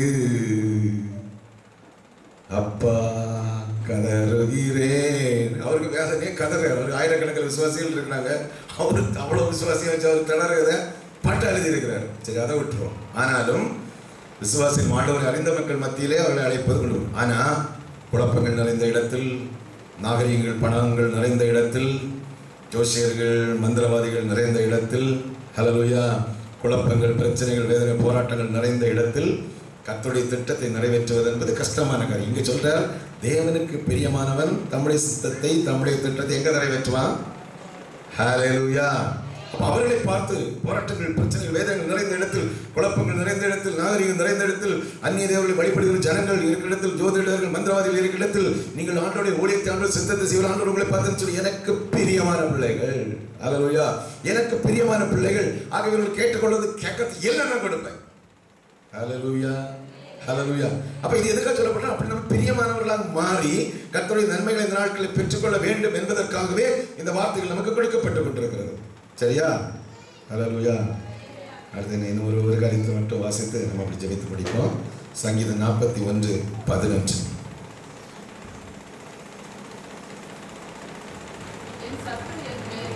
அப்பா கதறுகிறேன் அவருக்கு வேதனையே கதறு அவருக்கு ஆயிரக்கணக்கில் விசுவாசிகள் இருக்கிறாங்க அவரு அவ்வளவு விசுவாசியை வச்சு அவர் திணறத பாட்டு எழுதி இருக்கிறார் சரி அதை விட்டுருவோம் ஆனாலும் விசுவாசி ஆண்டவரை அறிந்த மக்கள் மத்தியிலே அவர்களை அழைப்பது கொண்டு ஆனா குழப்பங்கள் நிறைந்த இடத்தில் நாகரிகங்கள் பணங்கள் நிறைந்த இடத்தில் ஜோசியர்கள் மந்திரவாதிகள் நிறைந்த இடத்தில் ஹலலுயா குழப்பங்கள் பிரச்சனைகள் வேதனை போராட்டங்கள் நிறைந்த இடத்தில் கர்த்தருடைய திட்டத்தை நிறைவேற்றுவது என்பது கஷ்டமான காரியம் இங்க சொல்றார் தேவனுக்கு பிரியமானவன் தம்முடைய சித்தத்தை தம்முடைய திட்டத்தை எங்க நிறைவேற்றுவான் ஹalleluya அப்ப அவர்களை பார்த்து போராட்டங்கள் பிரச்சனைகள் வேதங்கள் நிறைந்த இடத்தில் குழப்பங்கள் நிறைந்த இடத்தில் நாகரிகம் நிறைந்த இடத்தில் அந்நிய தேவர்களை வழிபடுகிற ஜனங்கள் இருக்கிற இடத்தில் ஜோதிடர்கள் மந்திரவாதிகள் இருக்கிற இடத்தில் நீங்கள் ஆண்டோடைய ஊழியத்தை ஆண்டோட சித்தத்தை செய்வர் ஆண்டோட உங்களை பார்த்து சொல்லி எனக்கு பிரியமான பிள்ளைகள் ஹalleluya எனக்கு பிரியமான பிள்ளைகள் ஆக இவர்கள் கேட்டுக்கொள்வது கேட்கறது எல்லாம் நான் கொடுப்பேன் ஹalleluya ஹalleluya அப்ப இது எதுக்காக சொல்லப்பட்டா அப்படி நம்ம பிரியமானவர்களாக மாறி கர்த்தருடைய நன்மைகளை இந்த நாட்களில் பெற்றுக்கொள்ள வேண்டும் என்பதற்காகவே இந்த வார்த்தைகள் நமக்கு கொடுக்கப்பட்டு கொண்டிருக்கிறது சரியா ஹalleluya அடுத்து என்ன இன்னும் ஒரு ஒரு காரியத்தை மட்டும் வாசித்து நம்ம அப்படி ஜெபித்து படிப்போம் சங்கீதம் நாற்பத்தி ஒன்று பதினொன்று என் சத்துரு என் மேல்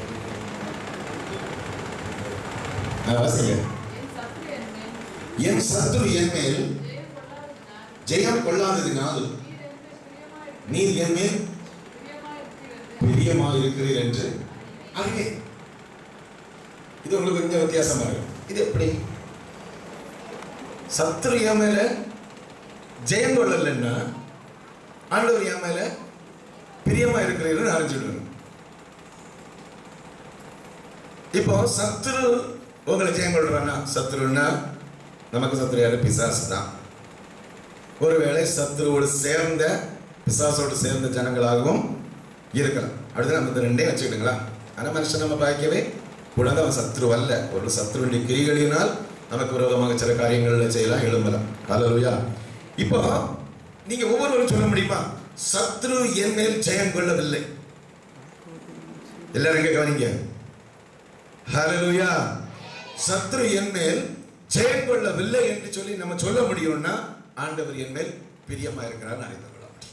ஆ, வாசிங்க என் சத்துரு என் மேல் என் சத்துரு என் மேல் ஜெயம் ஜெயம் கொள்ளாததினால் கொள்ளாததினால் நீர் நீர் என்று பிரியமாயிருக்கிறீர் என் மேல் பிரியமாயிருக்கிறீர் பிரியமாக இருக்கிறீர் என்று அறிவே இது உங்களுக்கு கொஞ்சம் வித்தியாசமா இருக்கும் இது எப்படி சத்துரு என் மேல ஜெயம் கொள்ளலைன்னா ஆண்டவர் என் மேல பிரியமா இருக்கிறீர்கள் அறிஞ்சிடுவேன் இப்போ சத்துரு உங்களை ஜெயம் கொள்றானா சத்துருன்னா நமக்கு சத்துரு யாரு பிசாசு தான் ஒருவேளை சத்துருவோடு சேர்ந்த பிசாசோடு சேர்ந்த ஜனங்களாகவும் இருக்கலாம் அடுத்து நம்ம இந்த ரெண்டே வச்சுக்கிட்டுங்களா ஆனா மனுஷன் நம்ம பாய்க்கவே கூடாது அவன் சத்ரு அல்ல ஒரு சத்ருடைய கிரிகளினால் நமக்கு விரோதமாக சில காரியங்களில் செய்யலாம் எழும்பலாம் ஹalleluya இப்போ நீங்க ஒவ்வொருவரும் சொல்ல முடியுமா சத்ரு என் மேல் ஜெயம் கொள்ளவில்லை எல்லாரும் இங்க கவனிங்க ஹalleluya சத்ரு என் மேல் ஜெயம் கொள்ளவில்லை என்று சொல்லி நம்ம சொல்ல முடியும்னா ஆண்டவர் என் மேல் பிரியமா இருக்கிறார் அறிந்து கொள்ள முடியும்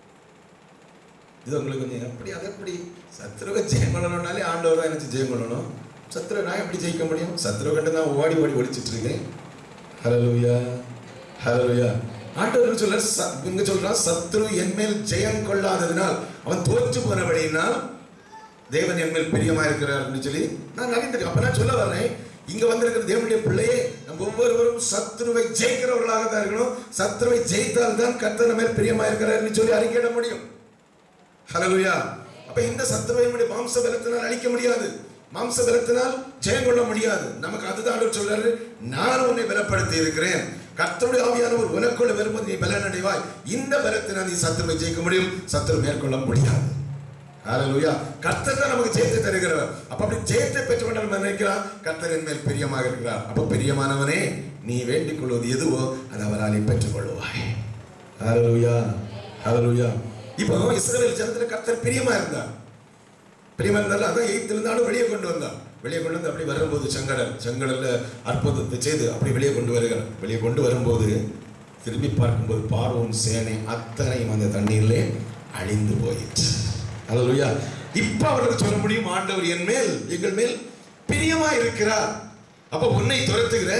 இது உங்களுக்கு கொஞ்சம் எப்படி அது எப்படி சத்ருவை ஜெயம் கொள்ளணும்னாலே ஆண்டவர் தான் எனக்கு ஜெயம் கொள்ளணும் சத்ருவை நான் எப்படி ஜெயிக்க முடியும் சத்ருவை கண்டு நான் ஓடி ஓடி ஒழிச்சிட்டு இருக்கேன் ஹalleluya ஹalleluya ஆண்டவர் சொல்ல இங்க சொல்றான் சத்ரு என் மேல் ஜெயம் கொள்ளாததினால் அவன் தோற்று போனபடியினால் தேவன் என் மேல் பிரியமா இருக்கிறார்னு சொல்லி நான் அறிந்திருக்கேன் அப்ப நான் சொல்ல வர்றேன் இங்க வந்திருக்கிற தேவனுடைய பிள்ளையே நம்ம ஒவ்வொருவரும் சத்ருவை ஜெயிக்கிறவர்களாக தான் இருக்கணும் சத்ருவை ஜெயித்தால் தான் கர்த்தர் நம்ம மேல் பிரியமா இருக்கிறார்னு சொல்லி அறிக்கையிட முடியும் ஹalleluya அப்ப இந்த சத்ருவை நம்முடைய மாம்ச பலத்தினால் அழிக்க முடியாது மாம்ச பலத்தினால் ஜெயம் கொள்ள முடியாது நமக்கு அதுதான் ஆண்டவர் சொல்றாரு நான் உன்னை பலப்படுத்தி இருக்கிறேன் கர்த்தருடைய ஆவியானவர் உனக்குள்ள வரும்போது நீ பலன் அடைவாய் இந்த பலத்தினால் நீ சத்ருவை ஜெயிக்க முடியும் சத்ரு மேற்கொள்ள முடியாது ஹalleluya கர்த்தர் தான் நமக்கு ஜெயத்தை தருகிறார் அப்ப அப்படி ஜெயத்தை பெற்றுக்கொண்ட நம்ம நினைக்கிறான் கர்த்தர் என் மேல் பிரியமாக இருக்கிறார் அப்ப பிரியமானவனே நீ வேண்டிக் கொள்வது எதுவோ அது அவராலே பெற்றுக் கொள்ளுவாய் ஹalleluya ஹalleluya இப்போ இஸ்ரவேல் ஜனத்துல கர்த்தர் பிரியமா இருந்தார் பிரியமா இருந்தாலும் அதான் எய்த்துல இருந்தாலும் வெளியே கொண்டு வந்தான் வெளியே கொண்டு வந்து அப்படி வரும்போது செங்கடல் செங்கடல்ல அற்புதத்தை செய்து அப்படி வெளியே கொண்டு வருகிறார் வெளியே கொண்டு வரும்போது திரும்பி பார்க்கும்போது பார்வோன் சேனை அத்தனையும் அந்த தண்ணீரிலே அழிந்து போயிற்று அல்லா இப்ப அவர்களுக்கு சொல்ல முடியும் ஆண்டவர் என் மேல் எங்கள் மேல் பிரியமா இருக்கிறார் அப்ப உன்னை துரத்துகிற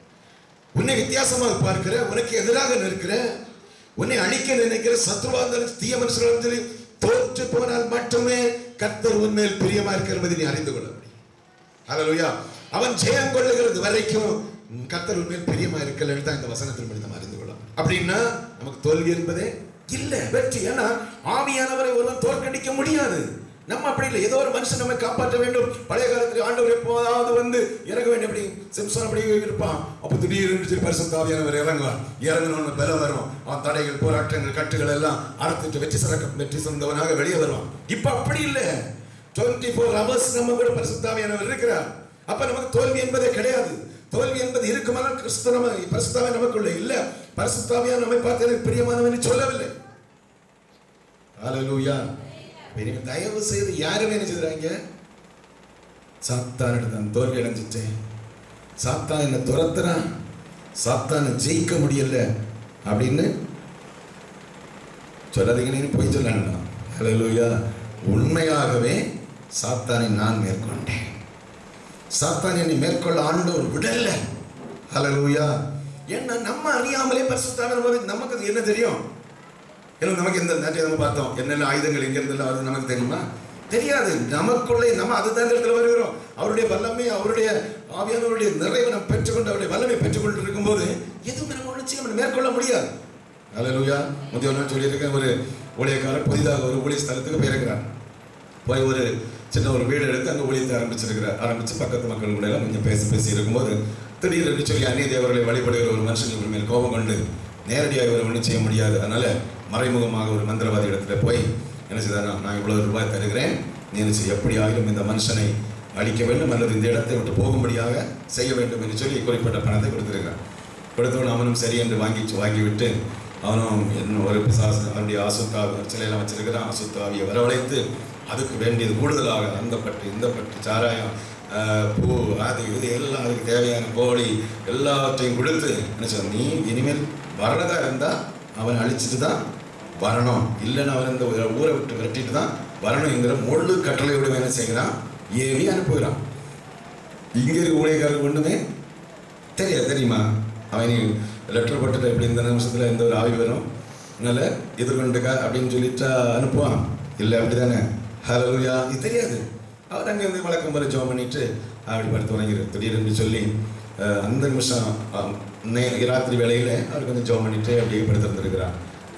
உன்னை வித்தியாசமாக பார்க்கிற உனக்கு எதிராக நிற்கிற உன்னை அழிக்க நினைக்கிற சத்ருவா இருந்தாலும் தீய மனுஷர்களா இருந்தாலும் தோற்று போனால் மட்டுமே கர்த்தர் உன்மேல் பிரியமா இருக்கிற என்பதை நீ அறிந்து கொள்ள முடியும் ஹalleluya அவன் ஜெயம் கொள்ளுகிறது வரைக்கும் கர்த்தர் உன்மேல் பிரியமா இருக்கலன்னு தான் இந்த வசனத்தில் படி நம்ம அறிந்து கொள்ளலாம் அப்படின்னா நமக்கு தோல்வி என்பதே இல்ல வெற்றி ஏன்னா ஆவியானவரை ஒருவன் தோற்கடிக்க முடியாது நம்ம அப்படி இல்லை ஏதோ ஒரு மனுஷன் நம்மை காப்பாற்ற வேண்டும் பழைய காலத்துல ஆண்டவர் எப்போதாவது வந்து இறங்க வேண்டும் அப்படி சிம்சன் அப்படி இருப்பான் அப்ப திடீர்னு சொல்லி பரிசுத்த ஆவியானவர் இறங்குவார் இறங்கணும்னு பலம் வரும் அவன் தடைகள் போராட்டங்கள் கட்டுகள் எல்லாம் அறுத்துட்டு வெற்றி சிறக்க வெற்றி சொந்தவனாக வெளியே வருவான் இப்ப அப்படி இல்லை டுவெண்ட்டி ஃபோர் ஹவர்ஸ் நம்ம கூட பரிசுத்தாவியானவர் இருக்கிறார் அப்ப நமக்கு தோல்வி என்பதே கிடையாது தோல்வி என்பது இருக்குமானால் கிறிஸ்து நம்ம பரிசுத்தாவே நமக்குள்ள இல்ல பரிசுத்தாவியா நம்மை பார்த்து எனக்கு பிரியமானவன் சொல்லவில்லை ஹalleluya பெரிய தயவு செய்து யாருமே என்ன செய்றாங்க சாத்தான் தான் தோல்வி அடைஞ்சிட்டேன் சாத்தான் என்ன துரத்துறான் சாத்தானை ஜெயிக்க முடியல அப்படின்னு சொல்லாதீங்கன்னு போய் சொல்லலாம் ஹalleluya உண்மையாகவே சாத்தானை நான் மேற்கொண்டேன் சாத்தான் என்னை மேற்கொள்ள ஆண்டவர் விடல ஹalleluya ஏன்னா நம்ம அறியாமலே பரிசுத்தாவின் போது நமக்கு அது என்ன தெரியும் ஏன்னா நமக்கு எந்த நேற்று நம்ம பார்த்தோம் என்னென்ன ஆயுதங்கள் எங்க இருந்தெல்லாம் வருது நமக்கு தெரியுமா தெரியாது நமக்குள்ளே நம்ம அதுதான் இடத்துல வருகிறோம் அவருடைய வல்லமை அவருடைய ஆவியானவருடைய நிறைவை நம்ம பெற்றுக்கொண்டு அவருடைய வல்லமை பெற்றுக்கொண்டு இருக்கும்போது எதுவும் நம்ம ஒன்று செய்ய முடியாது, மேற்கொள்ள முடியாது ஹalleluya முந்தைய நான் சொல்லியிருக்கேன் ஒரு ஊழியக்காரர் புதிதாக ஒரு ஊழிய ஸ்தலத்துக்கு போயிருக்கிறார் போய் ஒரு சின்ன ஒரு வீடு எடுத்து அங்கே ஊழியத்தை ஆரம்பிச்சிருக்கிறார் ஆரம்பிச்சு பக்கத்து மக்கள் கூட எல்லாம் கொஞ்சம் பேசி பேசி இருக்கும்போது திடீர்னு சொல்லி அந்நிய தேவர்களை வழிபடுகிற ஒரு மனுஷன் இவர் மேல் கோபம் கொண்டு நேரடியாக இவர் ஒன்றும் செய்ய முடியாது அதனால மறைமுகமாக ஒரு மந்திரவாதி இடத்துல போய் என்ன செய்தார் நான் இவ்வளவு ரூபாய் தருகிறேன் நீ என்ன செய்ய எப்படி ஆகிலும் இந்த மனுஷனை அழிக்க வேண்டும் அல்லது இந்த இடத்தை விட்டு போகும்படியாக செய்ய வேண்டும் என்று சொல்லி குறிப்பிட்ட பணத்தை கொடுத்திருக்கிறார் கொடுத்தவன் அவனும் சரி என்று வாங்கி வாங்கிவிட்டு அவனும் என்ன ஒரு பிசாசு அவனுடைய அசுத்தாவி சிலையெல்லாம் வச்சிருக்கிறான் அசுத்தாவியை வரவழைத்து அதுக்கு வேண்டியது கூடுதலாக அந்த பட்டு இந்த பட்டு சாராயம் ஆஹ், பூ அது இது எல்லாம் அதுக்கு தேவையான கோழி எல்லாத்தையும் கொடுத்து என்ன சொல்ல நீ இனிமேல் வர்றதா இருந்தா அவன் அழிச்சிட்டு தான் வரணும் இல்லைன்னா அவன் இந்த ஊரை- ஊரை விட்டு விரட்டிட்டு தான் வரணுங்கிற முழு கட்டளையோடு என்ன செய்கிறான் ஏவி அனுப்புகிறான் இங்க இருக்க ஊழியக்காரருக்கு ஒண்ணுமே தெரியாது தெரியுமா அவன் லெட்டர் போட்டுட்டு எப்படி இந்த நிமிஷத்துல எந்த ஒரு ஆவி வரும் அதனால எதிர்கொண்டுக்கா அப்படின்னு சொல்லிட்டு அனுப்புவான் இல்லை அப்படிதானே ஹலோயா இது தெரியாது அவர் அங்கே வந்து வழக்கம் போல ஜோம் பண்ணிட்டு அப்படி படுத்து வணங்கிறார் திடீர்னு சொல்லி அஹ், அந்த நிமிஷம் அஹ், நே ராத்திரி வேளையில் அவர் கொஞ்சம் ஜோம் பண்ணிட்டு அப்படியே படுத்திருந்திருக்கிறார்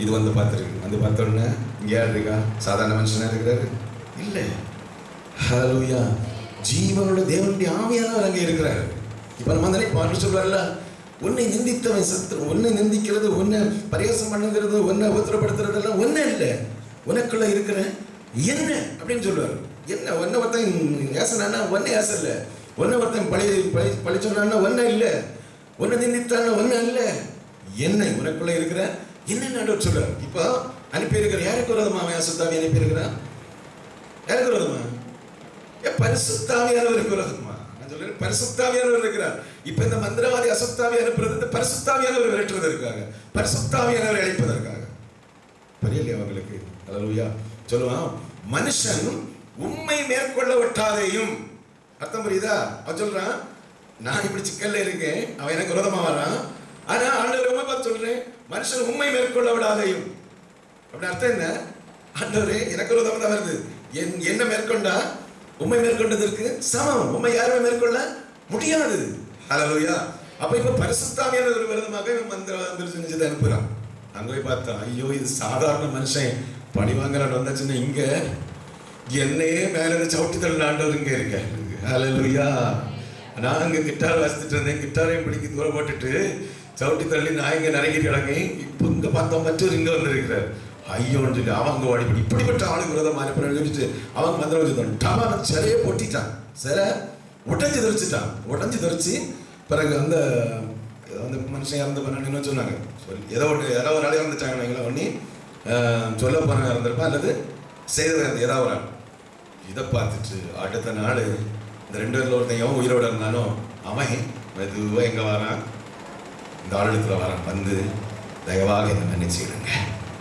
இது வந்து பார்த்துருக்கு வந்து பார்த்த உடனே இங்கே யார் இருக்கா சாதாரண மனுஷனா இருக்கிறாரு இல்லை ஹalleluya ஜீவனோட தேவனுடைய ஆவியானவர் அங்கே இருக்கிறார் இப்போ நம்ம அந்த பாட்டு சொல்றாருல உன்னை நிந்தித்தவன் சத்துரு உன்னை நிந்திக்கிறது உன்னை பரிகாசம் பண்ணுங்கிறது உன்னை உத்தரப்படுத்துறதெல்லாம் ஒன்றும் இல்லை உனக்குள்ள இருக்கிற என்ன அப்படின்னு சொல்லுவார் என்ன ஒன்றை ஒருத்தன் ஏசனா ஒன்னே ஏச இல்லை ஒன்றை ஒருத்தன் பழி பழி பழி சொன்னான்னா ஒன்றும் இல்லை உன்னை நிந்தித்தான்னா ஒன்றும் இல்லை என்ன உனக்குள்ள இருக்கிற என்ன ஆண்டவர் சொல்றார் இப்போ அனுப்பியிருக்கிற யாருக்கு விரோதமா அவன் அசுத்தாவி அனுப்பியிருக்கிறான் யாருக்கு விரோதமா ஏன் பரிசுத்தாவியானவருக்கு விரோதமா நான் சொல்றேன் பரிசுத்தாவியானவர் இருக்கிறார் இப்ப இந்த மந்திரவாதி அசுத்தாவி அனுப்புறது இந்த பரிசுத்தாவியானவர் விரட்டுவதற்காக பரிசுத்தாவியானவர் அழைப்பதற்காக புரியலையா அவங்களுக்கு அல்லா சொல்லுவான் மனுஷன் உண்மை மேற்கொள்ள விட்டாதேயும் அர்த்தம் புரியுதா அவன் சொல்றான் நான் இப்படி சிக்கல்ல இருக்கேன் அவன் எனக்கு விரோதமா வரான் ஆனா ஆண்டவர் ரொம்ப பார்த்து சொல்றேன் மனுஷன் உண்மை மேற்கொள்ள விடாதையும் அப்படி அர்த்தம் என்ன ஆண்டவரே எனக்கு விரோதமா தான் வருது என் என்ன மேற்கொண்டா உண்மை மேற்கொண்டதற்கு சமம் உண்மை யாருமே மேற்கொள்ள முடியாது ஹalleluya அப்ப இப்ப பரிசுத்தாவியான ஒரு விரோதமாக இவன் மந்திரம் செஞ்சு அனுப்புறான் அங்க போய் பார்த்தா ஐயோ இது சாதாரண மனுஷன் பழி வாங்கலான்னு வந்தாச்சுன்னா இங்க என்னையே மேல இருந்து சவுட்டி தள்ள ஆண்டவர் இங்க இருக்க ஹalleluya நான் அங்க கிட்டார் வாசித்துட்டு இருந்தேன் கிட்டாரையும் பிடிக்க தூரம் போட்டுட்டு சவுட்டி தள்ளி நான் இங்க நரங்கி கிடங்கேன் இப்போ இங்க பார்த்தோம் மற்றவர் இங்க வந்திருக்கிறார் ஐயோன்னு சொல்லி அவன் அங்க ஓடி போய் இப்படிப்பட்ட ஆளுக்கு விரோதமா அனுப்புறேன்னு சொல்லிட்டு அவன் மந்திரம் வச்சுட்டான் டமான சிலையை பொட்டிட்டான் சிலை உடைஞ்சு தெரிச்சிட்டான் உடைஞ்சு தெரிச்சு பிறகு அந்த அந்த மனுஷன் இறந்து பண்ணணும்னு சொன்னாங்க சொல்லி ஏதோ ஒன்று ஏதோ ஒரு ஆள் இறந்துட்டாங்க எங்களை ஒண்ணி சொல்ல போறாங்க இறந்துருப்பா அல்லது செய்தது ஏதாவது ஒரு ஆள் இதை பார்த்துட்டு அடுத்த நாள் இந்த ரெண்டு பேர்ல ஒருத்தன் எவன் உயிரோட இருந்தாலும் அவன் மெதுவாக எங்க வரான் இந்த ஆளுத்துல வரான் வந்து தயவாக என்ன மன்னிச்சிடுங்க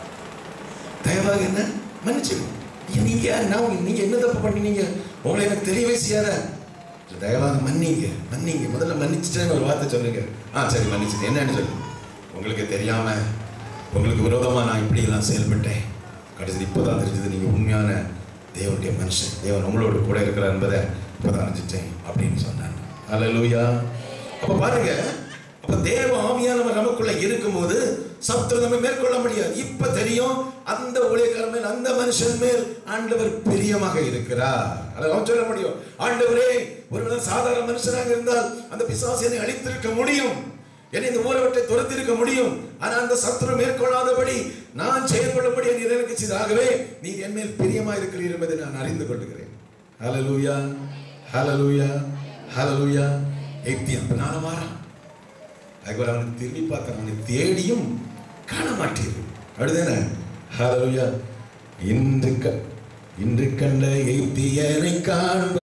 தயவாக என்ன மன்னிச்சிடுங்க ஐயா, நீங்க யார்? நான் உங்க- நீங்க என்ன தப்பு பண்ணீங்க உங்களை எனக்கு தெரியவே செய்யாத தயவாக மன்னிங்க மன்னிங்க முதல்ல மன்னிச்சிட்டேன்னு ஒரு வார்த்தை சொல்லுங்க ஆ சரி மன்னிச்சிட்டேன் என்னன்னு சொல்லு உங்களுக்கு தெரியாம உங்களுக்கு விரோதமா நான் இப்படி எல்லாம் செயல்பட்டேன் கடைசி இப்போதான் தெரிஞ்சது நீங்க உண்மையான தேவனுடைய மனுஷன் தேவன் உங்களோட கூட இருக்கிறார் என்பதை இப்போதான் அறிஞ்சிட்டேன் அப்படின்னு சொன்னாங்க அல்லேலூயா அப்ப பாருங்க அப்ப தேவ ஆவியானவர் நமக்குள்ள இருக்கும்போது சத்துரு நம்ம மேற்கொள்ள முடியாது இப்ப தெரியும் அந்த ஊழியக்காரன் மேல் அந்த மனுஷன் மேல் ஆண்டவர் பிரியமாக இருக்கிறார் அதை அவன் சொல்ல முடியும் ஆண்டவரே ஒருவேளை சாதாரண மனுஷனாக இருந்தால் அந்த பிசாசு என்னை அழித்திருக்க முடியும் என்னை இந்த ஊரை விட்டு துரத்திருக்க முடியும் ஆனா அந்த சத்துரு மேற்கொள்ளாதபடி நான் செயல்படும்படி நீர் எனக்கு செய்தாகவே நீர் என் மேல் பிரியமா இருக்கிறீர் என்பதை நான் அறிந்து கொள்கிறேன் ஹalleluya ஹalleluya ஹalleluya எக்தியம் அப்ப நானும் வாரான் அதுக்கு அவனை திரும்பி பார்த்தான் அவனை தேடியும் காண மாட்டீர்கள் அப்படிதானே ஹalleluya இன்று க இன்று கண்ட எய்தியரை காண்ப